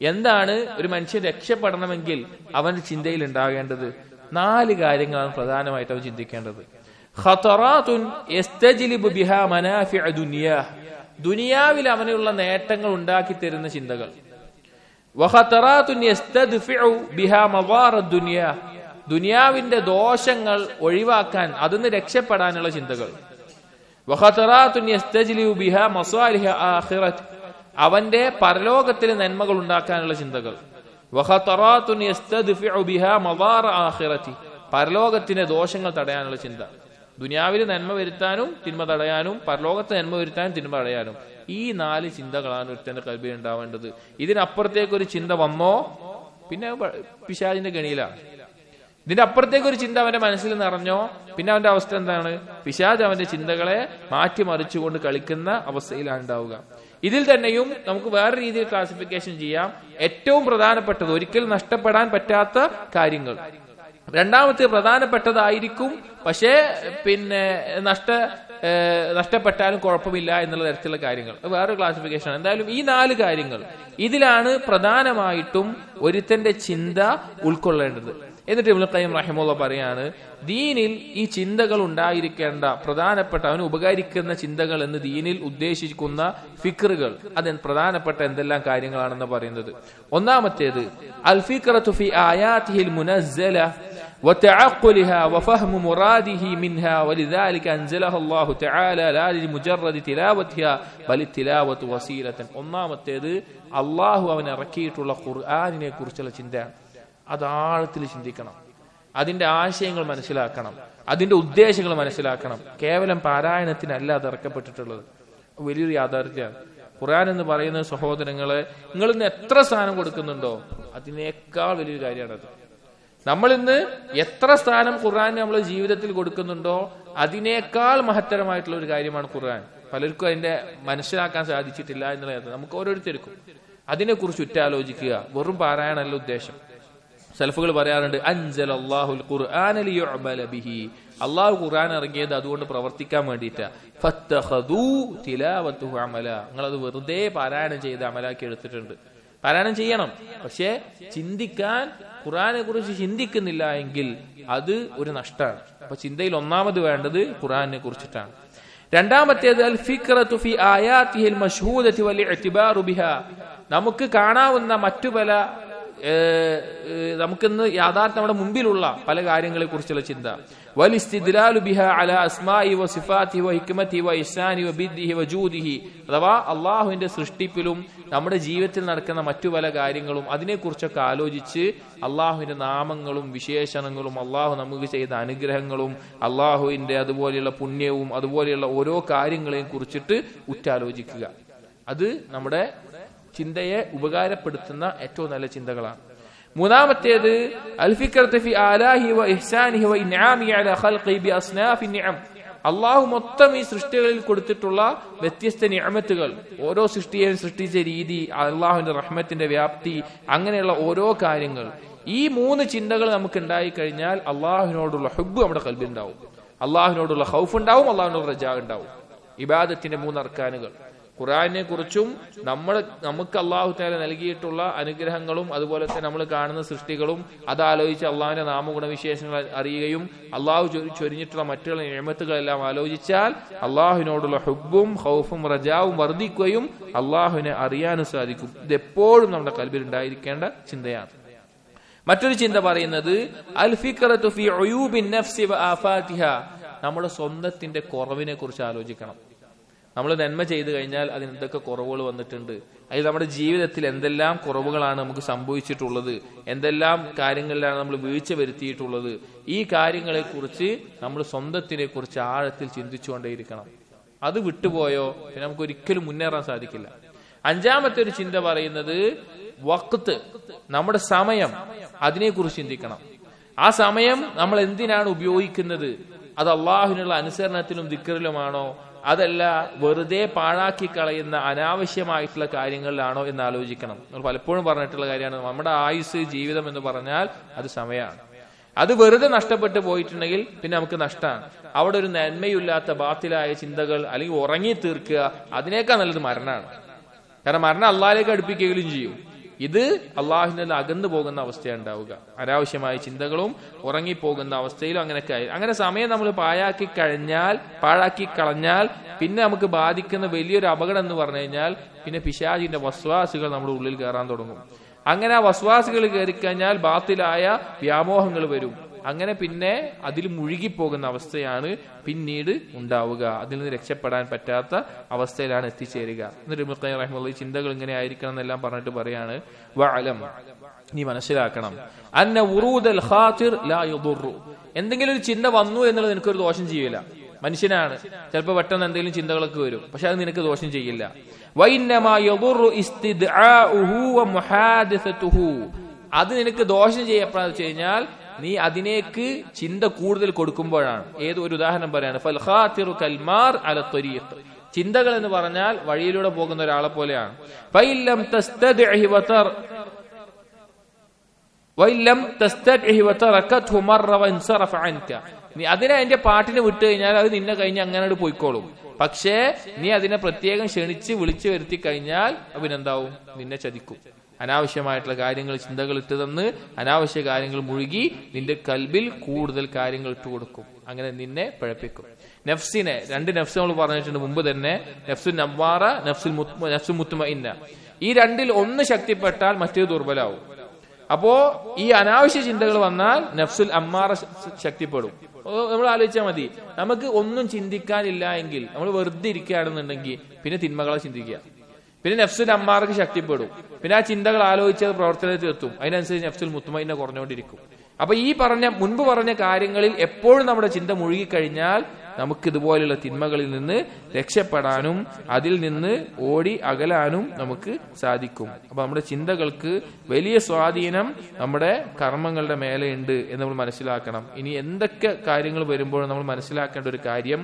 S1: എന്താണ് ഒരു മനുഷ്യൻ രക്ഷപ്പെടണമെങ്കിൽ അവന്റെ ചിന്തയിൽ ഉണ്ടാകേണ്ടത് നാല് കാര്യങ്ങളാണ് പ്രധാനമായിട്ട് അവൻ ചിന്തിക്കേണ്ടത് ഖതറാത്തുൻ യസ്തജ്ലിബു ബിഹാ മനാഫിഅ ദുനിയാഹ് ദുനിയാവിൽ അവനുള്ള നേട്ടങ്ങൾ ഉണ്ടാക്കി തരുന്ന ചിന്തകൾ വഖതറാത്തുൻ യസ്തദ്ഫിഉ ബിഹാ മവാറ ദുനിയാ ദുനിയാവിന്റെ ദോഷങ്ങൾ ഒഴിവാക്കാൻ അതിന്ന് രക്ഷപ്പെടാനുള്ള ചിന്തകൾ വഖതറാത്തുൻ യസ്തജ്ലിബു ബിഹാ മസാലിഹ ആഖിറത്ത് അവന്റെ പരലോകത്തിലെ നന്മകൾ ഉണ്ടാക്കാനുള്ള ചിന്തകൾ വഖതറാത്തുൻ യസ്തദ്ഫിഉ ബിഹാ മവാറ ആഖിറത്തി പരലോകത്തിന്റെ ദോഷങ്ങൾ തടയാനുള്ള ചിന്ത ദുനിയാവിൽ നന്മ വരുത്താനും തിന്മ തടയാനും പരലോകത്ത് നന്മ വരുത്താനും തിന്മ തടയാനും ഈ നാല് ചിന്തകളാണ് ഒരുത്തന്റെ കൽബിൽ ഉണ്ടാവേണ്ടത് ഇതിനപ്പുറത്തേക്ക് ഒരു ചിന്ത വന്നോ പിന്നെ പ- പിശാചിന്റെ ഗണിയിലാണ് ഇതിന്റെ അപ്പുറത്തേക്ക് ഒരു ചിന്ത അവന്റെ മനസ്സിൽ നിറഞ്ഞോ പിന്നെ അവന്റെ അവസ്ഥ എന്താണ് പിശാജ് അവന്റെ ചിന്തകളെ മാറ്റിമറിച്ചുകൊണ്ട് കളിക്കുന്ന അവസ്ഥയിലാണ് ഉണ്ടാവുക ഇതിൽ തന്നെയും നമുക്ക് വേറെ രീതിയിൽ ക്ലാസിഫിക്കേഷൻ ചെയ്യാം ഏറ്റവും പ്രധാനപ്പെട്ടത് ഒരിക്കലും നഷ്ടപ്പെടാൻ പറ്റാത്ത കാര്യങ്ങൾ രണ്ടാമത്തെ പ്രധാനപ്പെട്ടതായിരിക്കും പക്ഷേ പിന്നെ നഷ്ട ഏഹ് നഷ്ടപ്പെട്ടാലും കുഴപ്പമില്ല എന്നുള്ള തരത്തിലുള്ള കാര്യങ്ങൾ അത് വേറെ ക്ലാസിഫിക്കേഷൻ ആണ് എന്തായാലും ഈ നാല് കാര്യങ്ങൾ ഇതിലാണ് പ്രധാനമായിട്ടും ഒരുത്തന്റെ ചിന്ത ഉൾക്കൊള്ളേണ്ടത് എന്നിട്ട് ഇബ്നുൽ ഖയ്യിം റഹിമുള്ള പറയാണ് ദീനിൽ ഈ ചിന്തകൾ ഉണ്ടായിരിക്കേണ്ട പ്രധാനപ്പെട്ട അവന് ഉപകരിക്കുന്ന ചിന്തകൾ എന്ന് ദീനിൽ ഉദ്ദേശിക്കുന്ന ഫിക്റുകൾ അത് പ്രധാനപ്പെട്ട എന്തെല്ലാം കാര്യങ്ങളാണെന്ന് പറയുന്നത് ഒന്നാമത്തേത് അൽ ഫിക്റത്തു ഫി ആയാതിഹിൽ മുനസ്സല وتعقلها وفهم مراده منها ولذلك أنزلها الله تعالى لا لمجرد تلاوتها بل التلاوة وسيلة ഒന്നാമത്തേത് അള്ളാഹു അവൻ ഇറക്കിയിട്ടുള്ള ഖുർആാനിനെ കുറിച്ചുള്ള ചിന്തയാണ് അത് ആഴത്തിൽ ചിന്തിക്കണം അതിന്റെ ആശയങ്ങൾ മനസ്സിലാക്കണം അതിന്റെ ഉദ്ദേശങ്ങൾ മനസ്സിലാക്കണം കേവലം പാരായണത്തിനല്ല അത് ഇറക്കപ്പെട്ടിട്ടുള്ളത് വലിയൊരു യാഥാർത്ഥ്യമാണ് ഖുർആൻ എന്ന് പറയുന്ന സഹോദരങ്ങളെ നിങ്ങൾ ഇന്ന് എത്ര സ്ഥാനം കൊടുക്കുന്നുണ്ടോ അതിനേക്കാൾ വലിയൊരു കാര്യമാണത് നമ്മൾ ഇന്ന് എത്ര സ്ഥാനം ഖുർആൻ നമ്മൾ ജീവിതത്തിൽ കൊടുക്കുന്നുണ്ടോ അതിനേക്കാൾ മഹത്തരമായിട്ടുള്ള ഒരു കാര്യമാണ് ഖുർആൻ പലർക്കും അതിന്റെ മനസ്സിലാക്കാൻ സാധിച്ചിട്ടില്ല എന്നുള്ളത് നമുക്ക് ഓരോരുത്തർക്കും അതിനെക്കുറിച്ച് ഉറ്റാലോചിക്കുക വെറും പാരായണമല്ല ഉദ്ദേശം സലഫുകൾ പറയാറുണ്ട് അൻസൽ അള്ളാഹുൽ ഖുർആന ലിയുഅമല ബിഹി അള്ളാഹു ഖുർആൻ ഇറങ്ങിയത് അതുകൊണ്ട് പ്രവർത്തിക്കാൻ വേണ്ടിയിട്ടാ ഫത്തഖദൂ തിലാവത്തുഹു അമല നിങ്ങൾ അത് വെറുതെ പാരായണം ചെയ്ത് അമലാക്കി എടുത്തിട്ടുണ്ട് പാരായണം ചെയ്യണം പക്ഷേ ചിന്തിക്കാൻ ഖുർആനെ കുറിച്ച് ചിന്തിക്കുന്നില്ല എങ്കിൽ അത് ഒരു നഷ്ടമാണ് അപ്പൊ ചിന്തയിൽ ഒന്നാമത് വേണ്ടത് ഖുർആനെ കുറിച്ചിട്ടാണ് രണ്ടാമത്തേത് അൽ ഫിക്റത്തു ഫി ആയാതിഹിൽ മഷ്ഹൂദതി വൽ ഇഅ്തിബാറു ബിഹാ നമുക്ക് കാണാവുന്ന മറ്റു പല ഏഹ്, ഏഹ്, നമുക്കിന്ന് യാഥാർത്ഥ്യം നമ്മുടെ മുമ്പിലുള്ള പല കാര്യങ്ങളെ കുറിച്ചുള്ള ചിന്ത വലിസ്തിദ്ലാലു ബിഹ അല അസ്മായി വ സിഫാത്തി വ ഹിക്മത്തി വ ഇഹ്സാനി വ ബിദ്ദിഹി വ ജൂദിഹി അഥവാ അള്ളാഹുവിന്റെ സൃഷ്ടിപ്പിലും നമ്മുടെ ജീവിതത്തിൽ നടക്കുന്ന മറ്റു പല കാര്യങ്ങളും അതിനെക്കുറിച്ചൊക്കെ ആലോചിച്ച് അള്ളാഹുവിന്റെ നാമങ്ങളും വിശേഷണങ്ങളും അള്ളാഹു നമുക്ക് ചെയ്ത അനുഗ്രഹങ്ങളും അള്ളാഹുവിന്റെ അതുപോലെയുള്ള പുണ്യവും അതുപോലെയുള്ള ഓരോ കാര്യങ്ങളെയും കുറിച്ചിട്ട് ഉറ്റാലോചിക്കുക അത് നമ്മുടെ ചിന്തയെ ഉപകാരപ്പെടുത്തുന്ന ഏറ്റവും നല്ല ചിന്തകളാണ് മൂന്നാമത്തേത് അൽഫിക്കർത്ത് ഫി ആലാഹി വ ഇഹ്സാനിഹി വ ഇൻആമി അലാ ഖൽഖി ബി അസ്നാഫി നിഅം അള്ളാഹു മൊത്തം ഈ സൃഷ്ടികളിൽ കൊടുത്തിട്ടുള്ള വ്യത്യസ്ത നിയമത്തുകൾ ഓരോ സൃഷ്ടിയെയും സൃഷ്ടിച്ച രീതി അള്ളാഹുവിന്റെ റഹ്മത്തിന്റെ വ്യാപ്തി അങ്ങനെയുള്ള ഓരോ കാര്യങ്ങൾ ഈ മൂന്ന് ചിന്തകൾ നമുക്ക് ഉണ്ടായി കഴിഞ്ഞാൽ അള്ളാഹുവിനോടുള്ള ഹുബ് നമ്മുടെ കൽബിൽ ഉണ്ടാവും അള്ളാഹുവിനോടുള്ള ഹൗഫ് ഉണ്ടാവും അള്ളാഹുവിനോട് റജ ഉണ്ടാവും ഇബാദത്തിന്റെ മൂന്ന് അർക്കാനുകൾ ഖുറാനെ കുറിച്ചും നമ്മൾ നമുക്ക് അള്ളാഹു താല നൽകിയിട്ടുള്ള അനുഗ്രഹങ്ങളും അതുപോലെ തന്നെ നമ്മൾ കാണുന്ന സൃഷ്ടികളും അതാലോചിച്ച് അള്ളാഹുവിന്റെ നാമഗുണവിശേഷങ്ങൾ അറിയുകയും അള്ളാഹു ചൊ- ചൊരിഞ്ഞിട്ടുള്ള മറ്റുള്ള നിയമത്തുകളെല്ലാം ആലോചിച്ചാൽ അള്ളാഹുവിനോടുള്ള ഹുബും ഹൗഫും റജാവും വർദ്ധിക്കുകയും അള്ളാഹുവിനെ അറിയാനും സാധിക്കും ഇതെപ്പോഴും നമ്മുടെ കൽബിൽ ഉണ്ടായിരിക്കേണ്ട ചിന്തയാണ് മറ്റൊരു ചിന്ത പറയുന്നത് അൽ ഫിക്റത്തു ഫി ഉയൂബിൻ നഫ്സി വ ആഫാതിഹ നമ്മുടെ സ്വന്തത്തിന്റെ കുറവിനെ കുറിച്ച് ആലോചിക്കണം നമ്മൾ നന്മ ചെയ്തു കഴിഞ്ഞാൽ അതിന് എന്തൊക്കെ കുറവുകൾ വന്നിട്ടുണ്ട് അതിൽ നമ്മുടെ ജീവിതത്തിൽ എന്തെല്ലാം കുറവുകളാണ് നമുക്ക് സംഭവിച്ചിട്ടുള്ളത് എന്തെല്ലാം കാര്യങ്ങളിലാണ് നമ്മൾ വീഴ്ച വരുത്തിയിട്ടുള്ളത് ഈ കാര്യങ്ങളെ കുറിച്ച് നമ്മൾ സ്വന്തത്തിനെ കുറിച്ച് ആഴത്തിൽ ചിന്തിച്ചുകൊണ്ടേയിരിക്കണം അത് വിട്ടുപോയോ പിന്നെ നമുക്ക് ഒരിക്കലും മുന്നേറാൻ സാധിക്കില്ല അഞ്ചാമത്തെ ഒരു ചിന്ത പറയുന്നത് വക്ത് നമ്മുടെ സമയം അതിനെക്കുറിച്ച് ചിന്തിക്കണം ആ സമയം നമ്മൾ എന്തിനാണ് ഉപയോഗിക്കുന്നത് അത് അള്ളാഹുവിനുള്ള അനുസരണത്തിലും ദിക്കറിലുമാണോ അതല്ല വെറുതെ പാഴാക്കി കളയുന്ന അനാവശ്യമായിട്ടുള്ള കാര്യങ്ങളിലാണോ എന്ന് ആലോചിക്കണം നമ്മൾ പലപ്പോഴും പറഞ്ഞിട്ടുള്ള കാര്യമാണ് നമ്മുടെ ആയുസ് ജീവിതം എന്ന് പറഞ്ഞാൽ അത് സമയമാണ് അത് വെറുതെ നഷ്ടപ്പെട്ടു പോയിട്ടുണ്ടെങ്കിൽ പിന്നെ നമുക്ക് നഷ്ടമാണ് അവിടെ ഒരു നന്മയില്ലാത്ത ബാത്തിലായ ചിന്തകൾ അല്ലെങ്കിൽ ഉറങ്ങി തീർക്കുക അതിനേക്കാൾ നല്ലത് മരണമാണ് കാരണം മരണം അള്ളാഹിലേക്ക് അടുപ്പിക്കുകയും ചെയ്യും ഇത് അള്ളാഹുവിൽ നിന്ന് അകന്നു പോകുന്ന അവസ്ഥയാണ് ഉണ്ടാവുക അനാവശ്യമായ ചിന്തകളും ഉറങ്ങിപ്പോകുന്ന അവസ്ഥയിലും അങ്ങനെയൊക്കെ ആയി അങ്ങനെ സമയം നമ്മൾ പാഴാക്കി കഴിഞ്ഞാൽ പാഴാക്കി കളഞ്ഞാൽ പിന്നെ നമുക്ക് ബാധിക്കുന്ന വലിയൊരു അപകടം എന്ന് പറഞ്ഞു കഴിഞ്ഞാൽ പിന്നെ പിശാചിന്റെ വസ്വാസികൾ നമ്മുടെ ഉള്ളിൽ കയറാൻ തുടങ്ങും അങ്ങനെ ആ വസ്വാസികൾ കയറിക്കഴിഞ്ഞാൽ ബാത്തിലായ വ്യാമോഹങ്ങൾ വരും അങ്ങനെ പിന്നെ അതിൽ മുഴുകിപ്പോകുന്ന അവസ്ഥയാണ് പിന്നീട് ഉണ്ടാവുക അതിൽ നിന്ന് രക്ഷപ്പെടാൻ പറ്റാത്ത അവസ്ഥയിലാണ് എത്തിച്ചേരുക എന്നിട്ട് മുഖ്യ റഹ്മുള്ള ഈ ചിന്തകൾ ഇങ്ങനെ ആയിരിക്കണം എന്നെല്ലാം പറഞ്ഞിട്ട് പറയാണ് വഅലം നീ മനസ്സിലാക്കണം അന്ന ഉറൂദൽ ഖാതിർ ലാ യദുറു എന്തെങ്കിലും ഒരു ചിന്ത വന്നു എന്നുള്ളത് നിനക്കൊരു ദോഷം ചെയ്യില്ല മനുഷ്യനാണ് ചിലപ്പോൾ പെട്ടെന്ന് എന്തെങ്കിലും ചിന്തകളൊക്കെ വരും പക്ഷെ അത് നിനക്ക് ദോഷം ചെയ്യില്ല വൈന്നമാ യദുറു ഇസ്തിദ്ആഉഹു വമുഹാദസതുഹു അത് നിനക്ക് ദോഷം ചെയ്യപ്പെടാന്ന് വെച്ച് കഴിഞ്ഞാൽ നീ അതിനേക്ക് ചിന്ത കൂടുതൽ കൊടുക്കുമ്പോഴാണ് ഏത് ഒരു ഉദാഹരണം പറയാണ് ഫൽ ഖാതിറു കൽമാർ അല ത്വരീഖ് ചിന്തകൾ എന്ന് പറഞ്ഞാൽ വഴിയിലൂടെ പോകുന്ന ഒരാളെ പോലെയാണ് ഫൈലം തസ്തദ്ഇഹി വതർ വൈലം തസ്തദ്ഇഹി വതറകത്ഹു മറ വൻസറഫ അൻക നീ അതിനെ അതിന്റെ പാട്ടിന് വിട്ടു കഴിഞ്ഞാൽ അത് നിന്നെ കഴിഞ്ഞ് അങ്ങനെ പോയിക്കോളും പക്ഷേ നീ അതിനെ പ്രത്യേകം ക്ഷണിച്ച് വിളിച്ചു വരുത്തി കഴിഞ്ഞാൽ അവനെന്താവും നിന്നെ ചതിക്കും അനാവശ്യമായിട്ടുള്ള കാര്യങ്ങൾ ചിന്തകൾ ഇട്ട് തന്ന് അനാവശ്യ കാര്യങ്ങൾ മുഴുകി നിന്റെ കൽബിൽ കൂടുതൽ കാര്യങ്ങൾ ഇട്ട് കൊടുക്കും അങ്ങനെ നിന്നെ പഴപ്പിക്കും നഫ്സിനെ രണ്ട് നഫ്സ് നമ്മൾ പറഞ്ഞിട്ടുണ്ട് മുമ്പ് തന്നെ നഫ്സുൽ നവാറ നഫ്സുൽ മുത്മ- നഫ്സുൽ മുത്തുമഇന്ന ഈ രണ്ടിൽ ഒന്ന് ശക്തിപ്പെട്ടാൽ മറ്റേത് ദുർബലാവും അപ്പോ ഈ അനാവശ്യ ചിന്തകൾ വന്നാൽ നഫ്സുൽ അമ്മാറ ശ- ശക്തിപ്പെടും നമ്മൾ ആലോചിച്ചാൽ മതി നമുക്ക് ഒന്നും ചിന്തിക്കാനില്ല എങ്കിൽ നമ്മൾ വെറുതെ ഇരിക്കുകയാണെന്നുണ്ടെങ്കിൽ പിന്നെ തിന്മകളെ ചിന്തിക്കുക പിന്നെ നഫ്സുൽ അമ്മാർക്ക് ശക്തിപ്പെടും പിന്നെ ആ ചിന്തകൾ ആലോചിച്ചത് പ്രവർത്തനത്തിൽ എത്തും അതിനനുസരിച്ച് നഫ്സുൽ മുത്തുമൈനെ കുറഞ്ഞുകൊണ്ടിരിക്കും അപ്പൊ ഈ പറഞ്ഞ മുൻപ് പറഞ്ഞ കാര്യങ്ങളിൽ എപ്പോഴും നമ്മുടെ ചിന്ത മുഴുകിക്കഴിഞ്ഞാൽ നമുക്ക് ഇതുപോലുള്ള തിന്മകളിൽ നിന്ന് രക്ഷപ്പെടാനും അതിൽ നിന്ന് ഓടി അകലാനും നമുക്ക് സാധിക്കും അപ്പൊ നമ്മുടെ ചിന്തകൾക്ക് വലിയ സ്വാധീനം നമ്മുടെ കർമ്മങ്ങളുടെ മേലെയുണ്ട് എന്ന് നമ്മൾ മനസ്സിലാക്കണം ഇനി എന്തൊക്കെ കാര്യങ്ങൾ വരുമ്പോഴും നമ്മൾ മനസ്സിലാക്കേണ്ട ഒരു കാര്യം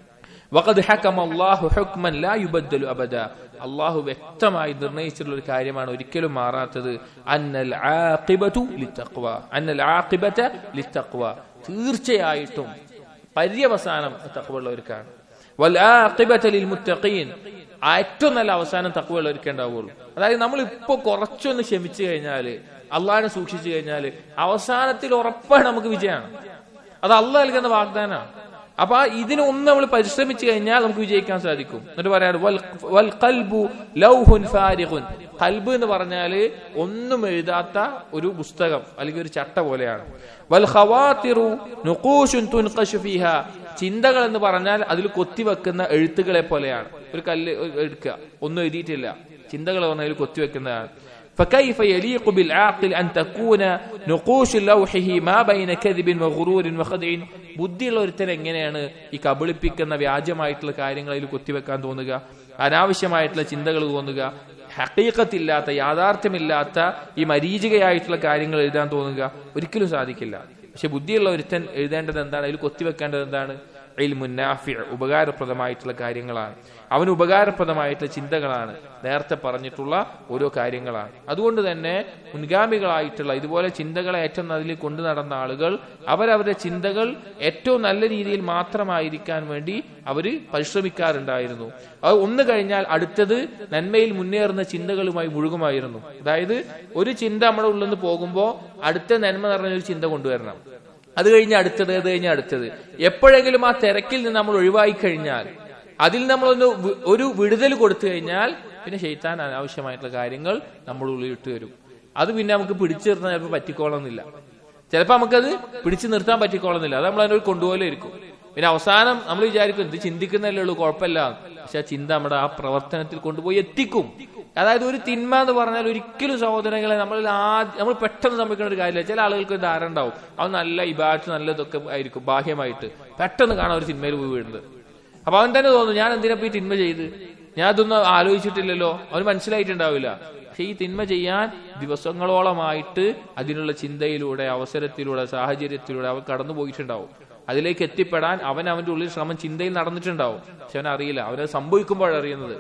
S1: വഖദ് ഹക്കമ അല്ലാഹു ഹുക്മൻ ലാ യുബദ്ദലു അബദ അള്ളാഹു വ്യക്തമായി നിർണയിച്ചിട്ടുള്ള ഒരു കാര്യമാണ് ഒരിക്കലും മാറാത്തത് അന്നൽ ആഖിബതു ലിത്തഖ്വ അന്നൽ ആഖിബത ലിത്തഖ്വ തീർച്ചയായിട്ടും പര്യവസാനം തഖ്വയുള്ളവർക്കാണ് വൽ ആഖിബത ലിൽ മുത്തഖീൻ ആ ഏറ്റവും നല്ല അവസാനം തഖ്വയുള്ളവർക്കേ ഉണ്ടാവുള്ളൂ അതായത് നമ്മൾ ഇപ്പൊ കുറച്ചൊന്ന് ക്ഷമിച്ചു കഴിഞ്ഞാൽ അള്ളാഹിനെ സൂക്ഷിച്ചു കഴിഞ്ഞാൽ അവസാനത്തിൽ ഉറപ്പാണ് നമുക്ക് വിജയമാണ് അത് അള്ള നൽകുന്ന വാഗ്ദാനമാണ് അപ്പൊ ആ ഇതിനൊന്ന് നമ്മൾ പരിശ്രമിച്ചു കഴിഞ്ഞാൽ നമുക്ക് വിജയിക്കാൻ സാധിക്കും എന്നിട്ട് പറയാണ് വൽ- വൽ ഖൽബു ലൗഹുൻ ഫാരിഖുൻ കൽബ് എന്ന് പറഞ്ഞാല് ഒന്നും എഴുതാത്ത ഒരു പുസ്തകം അല്ലെങ്കിൽ ഒരു ചട്ട പോലെയാണ് വൽ ഖവാത്തിറു നുഖൂഷുൻ തുൻഖശു ഫീഹാ ചിന്തകൾ എന്ന് പറഞ്ഞാൽ അതിൽ കൊത്തിവെക്കുന്ന എഴുത്തുകളെ പോലെയാണ് ഒരു കല്ല് എടുക്കുക ഒന്നും എഴുതിയിട്ടില്ല ചിന്തകൾ പറഞ്ഞാൽ അതിൽ കൊത്തിവെക്കുന്നതാണ് فكيف يليق بالعاقل أن تكون نقوش لوحه ما بين كذب وغرور وخدع ബുദ്ധിയുള്ള ഒരുത്തൻ എങ്ങനെയാണ് ഈ കബളിപ്പിക്കുന്ന വ്യാജമായിട്ടുള്ള കാര്യങ്ങൾ അതിൽ കുത്തിവെക്കാൻ തോന്നുക അനാവശ്യമായിട്ടുള്ള ചിന്തകൾ തോന്നുക ഹക്കീക്കത്തില്ലാത്ത യാഥാർത്ഥ്യമില്ലാത്ത ഈ മരീചികയായിട്ടുള്ള കാര്യങ്ങൾ എഴുതാൻ തോന്നുക ഒരിക്കലും സാധിക്കില്ല പക്ഷെ ബുദ്ധിയുള്ള ഒരുത്തൻ എഴുതേണ്ടത് എന്താണ് അതിൽ കൊത്തിവെക്കേണ്ടത് എന്താണ് മുന്നാഫി ഉപകാരപ്രദമായിട്ടുള്ള കാര്യങ്ങളാണ് അവന് ഉപകാരപ്രദമായിട്ടുള്ള ചിന്തകളാണ് നേരത്തെ പറഞ്ഞിട്ടുള്ള ഓരോ കാര്യങ്ങളാണ് അതുകൊണ്ട് തന്നെ മുൻഗാമികളായിട്ടുള്ള ഇതുപോലെ ചിന്തകളെ ഏറ്റവും അതിൽ കൊണ്ടു നടന്ന ആളുകൾ അവരവരുടെ ചിന്തകൾ ഏറ്റവും നല്ല രീതിയിൽ മാത്രമായിരിക്കാൻ വേണ്ടി അവർ പരിശ്രമിക്കാറുണ്ടായിരുന്നു അത് ഒന്ന് കഴിഞ്ഞാൽ അടുത്തത് നന്മയിൽ മുന്നേറുന്ന ചിന്തകളുമായി മുഴുകുമായിരുന്നു അതായത് ഒരു ചിന്ത നമ്മുടെ ഉള്ളിൽ നിന്ന് പോകുമ്പോൾ അടുത്ത നന്മ നിറഞ്ഞ ഒരു ചിന്ത കൊണ്ടുവരണം അത് കഴിഞ്ഞ് അടുത്തത് അത് കഴിഞ്ഞ് അടുത്തത് എപ്പോഴെങ്കിലും ആ തിരക്കിൽ നിന്ന് നമ്മൾ ഒഴിവായി കഴിഞ്ഞാൽ അതിൽ നമ്മളൊന്ന് വി- ഒരു വിടുതൽ കൊടുത്തു കഴിഞ്ഞാൽ പിന്നെ ഷെയ്ത്താൻ അനാവശ്യമായിട്ടുള്ള കാര്യങ്ങൾ നമ്മുടെ ഉള്ളിൽ ഇട്ട് വരും അത് പിന്നെ നമുക്ക് പിടിച്ചു നിർത്താൻ ചിലപ്പോൾ പറ്റിക്കോളന്നില്ല ചിലപ്പോൾ നമുക്കത് പിടിച്ചു നിർത്താൻ പറ്റിക്കോളുന്നില്ല അത് നമ്മൾ അതിനൊരു കൊണ്ടുപോലെ ഇരിക്കും പിന്നെ അവസാനം നമ്മൾ വിചാരിക്കും ഇത് ചിന്തിക്കുന്നല്ലേ ഉള്ളൂ കുഴപ്പമില്ല പക്ഷെ ആ ചിന്ത നമ്മുടെ ആ പ്രവർത്തനത്തിൽ കൊണ്ടുപോയി എത്തിക്കും അതായത് ഒരു തിന്മ എന്ന് പറഞ്ഞാൽ ഒരിക്കലും സഹോദരങ്ങളെ നമ്മൾ ആദ്യം നമ്മൾ പെട്ടെന്ന് സംഭവിക്കുന്ന ഒരു കാര്യമില്ല ചില ആളുകൾക്ക് ഒരു ധാരണ ഉണ്ടാവും അവൻ നല്ല ഇബാറ്റ് നല്ലതൊക്കെ ആയിരിക്കും ബാഹ്യമായിട്ട് പെട്ടെന്ന് കാണാൻ ഒരു തിന്മയിൽ പോയി വീഴുന്നത് അപ്പൊ അവൻ തന്നെ തോന്നുന്നു ഞാൻ എന്തിനാ പോയി തിന്മ ചെയ്ത് ഞാൻ അതൊന്നും ആലോചിച്ചിട്ടില്ലല്ലോ അവന് മനസ്സിലായിട്ടുണ്ടാവില്ല പക്ഷെ ഈ തിന്മ ചെയ്യാൻ ദിവസങ്ങളോളമായിട്ട് അതിനുള്ള ചിന്തയിലൂടെ അവസരത്തിലൂടെ സാഹചര്യത്തിലൂടെ അവൻ കടന്നു പോയിട്ടുണ്ടാവും അതിലേക്ക് എത്തിപ്പെടാൻ അവൻ അവന്റെ ഉള്ളിൽ ശ്രമം ചിന്തയിൽ നടന്നിട്ടുണ്ടാവും പക്ഷെ അവൻ അറിയില്ല അവനത് സംഭവിക്കുമ്പോഴറിയുന്നത്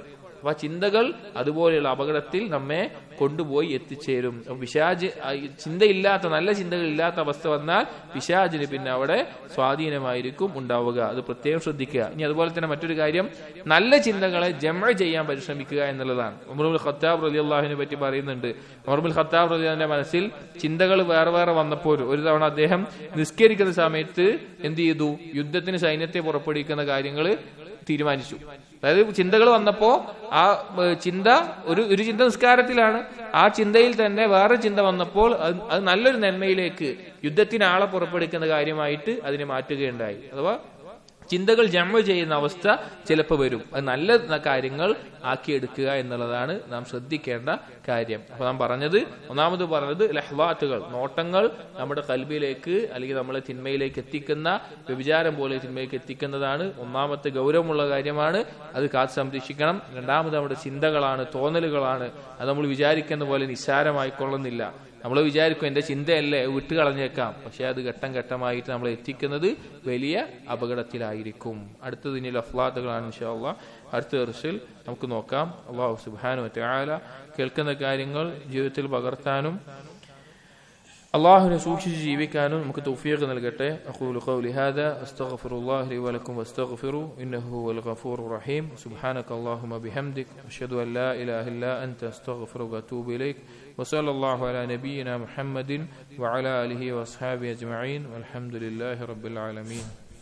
S1: അപ്പൊ ആ ചിന്തകൾ അതുപോലെയുള്ള അപകടത്തിൽ നമ്മെ കൊണ്ടുപോയി എത്തിച്ചേരും അപ്പൊ പിശാജ് ആ ഈ ചിന്തയില്ലാത്ത നല്ല ചിന്തകൾ ഇല്ലാത്ത അവസ്ഥ വന്നാൽ പിശാജിന് പിന്നെ അവിടെ സ്വാധീനമായിരിക്കും ഉണ്ടാവുക അത് പ്രത്യേകം ശ്രദ്ധിക്കുക ഇനി അതുപോലെ തന്നെ മറ്റൊരു കാര്യം നല്ല ചിന്തകളെ ജമ ചെയ്യാൻ പരിശ്രമിക്കുക എന്നുള്ളതാണ് ഉമറുൽ ഖത്താബ് റലി അള്ളാഹുവിനെ പറ്റി പറയുന്നുണ്ട് ഉമർബുൽ ഖത്താബ് റലി അള്ളാഹിന്റെ മനസ്സിൽ ചിന്തകൾ വേറെ വേറെ വന്നപ്പോൾ ഒരു തവണ അദ്ദേഹം നിസ്കരിക്കുന്ന സമയത്ത് എന്ത് ചെയ്തു യുദ്ധത്തിന് സൈന്യത്തെ പുറപ്പെടുവിക്കുന്ന കാര്യങ്ങൾ തീരുമാനിച്ചു അതായത് ചിന്തകൾ വന്നപ്പോ ആ ഏഹ്, ചിന്ത ഒരു ഒരു ചിന്ത നിസ്കാരത്തിലാണ് ആ ചിന്തയിൽ തന്നെ വേറെ ചിന്ത വന്നപ്പോൾ അത് അത് നല്ലൊരു നന്മയിലേക്ക് യുദ്ധത്തിന് ആളെ പുറപ്പെടുവിക്കുന്ന കാര്യമായിട്ട് അതിനെ മാറ്റുകയുണ്ടായി അഥവാ ചിന്തകൾ ജമ ചെയ്യുന്ന അവസ്ഥ ചിലപ്പോൾ വരും അത് നല്ല കാര്യങ്ങൾ ആക്കിയെടുക്കുക എന്നുള്ളതാണ് നാം ശ്രദ്ധിക്കേണ്ട കാര്യം അപ്പൊ നാം പറഞ്ഞത് ഒന്നാമത് പറഞ്ഞത് ലഹ്വാത്തുകൾ നോട്ടങ്ങൾ നമ്മുടെ കൽബിലേക്ക് അല്ലെങ്കിൽ നമ്മളെ തിന്മയിലേക്ക് എത്തിക്കുന്ന വ്യഭിചാരം പോലെ തിന്മയിലേക്ക് എത്തിക്കുന്നതാണ് ഒന്നാമത്തെ ഗൗരവമുള്ള കാര്യമാണ് അത് കാത്ത് സംരക്ഷിക്കണം രണ്ടാമത് നമ്മുടെ ചിന്തകളാണ് തോന്നലുകളാണ് അത് നമ്മൾ വിചാരിക്കുന്ന പോലെ നിസ്സാരമായിക്കൊള്ളുന്നില്ല നമ്മൾ വിചാരിക്കും എന്റെ ചിന്തയല്ലേ വിട്ട് കളഞ്ഞേക്കാം പക്ഷെ അത് ഘട്ടം ഘട്ടമായിട്ട് നമ്മൾ എത്തിക്കുന്നത് വലിയ അപകടത്തിലായിരിക്കും അടുത്തത് ഇനി ലഫ്ലാത്തുകളാണ് ഇൻഷാല്ല അടുത്ത ദർശിൽ നമുക്ക് നോക്കാം അള്ളാഹു സുബാനു ആല കേൾക്കുന്ന കാര്യങ്ങൾ ജീവിതത്തിൽ പകർത്താനും അള്ളാഹുവിനെ സൂക്ഷിച്ച് ജീവിക്കാനും നമുക്ക് തൗഫീഖ് നൽകട്ടെ അഖൂലു ഖൗലി ഹാദാ അസ്തഗ്ഫിറുല്ലാഹി ലി വലക്കും വസ്തഗ്ഫിറു ഇന്നഹു വൽ ഗഫൂറുർ റഹീം സുബ്ഹാനക അല്ലാഹുമ്മ ബിഹംദിക് അഷ്ഹദു അൻ ലാ ഇലാഹ ഇല്ലാ അൻത അസ്തഗ്ഫിറുക വഅതൂബു ഇലൈക് وصلى الله على نبينا محمد وعلى آله وأصحابه أجمعين والحمد لله رب العالمين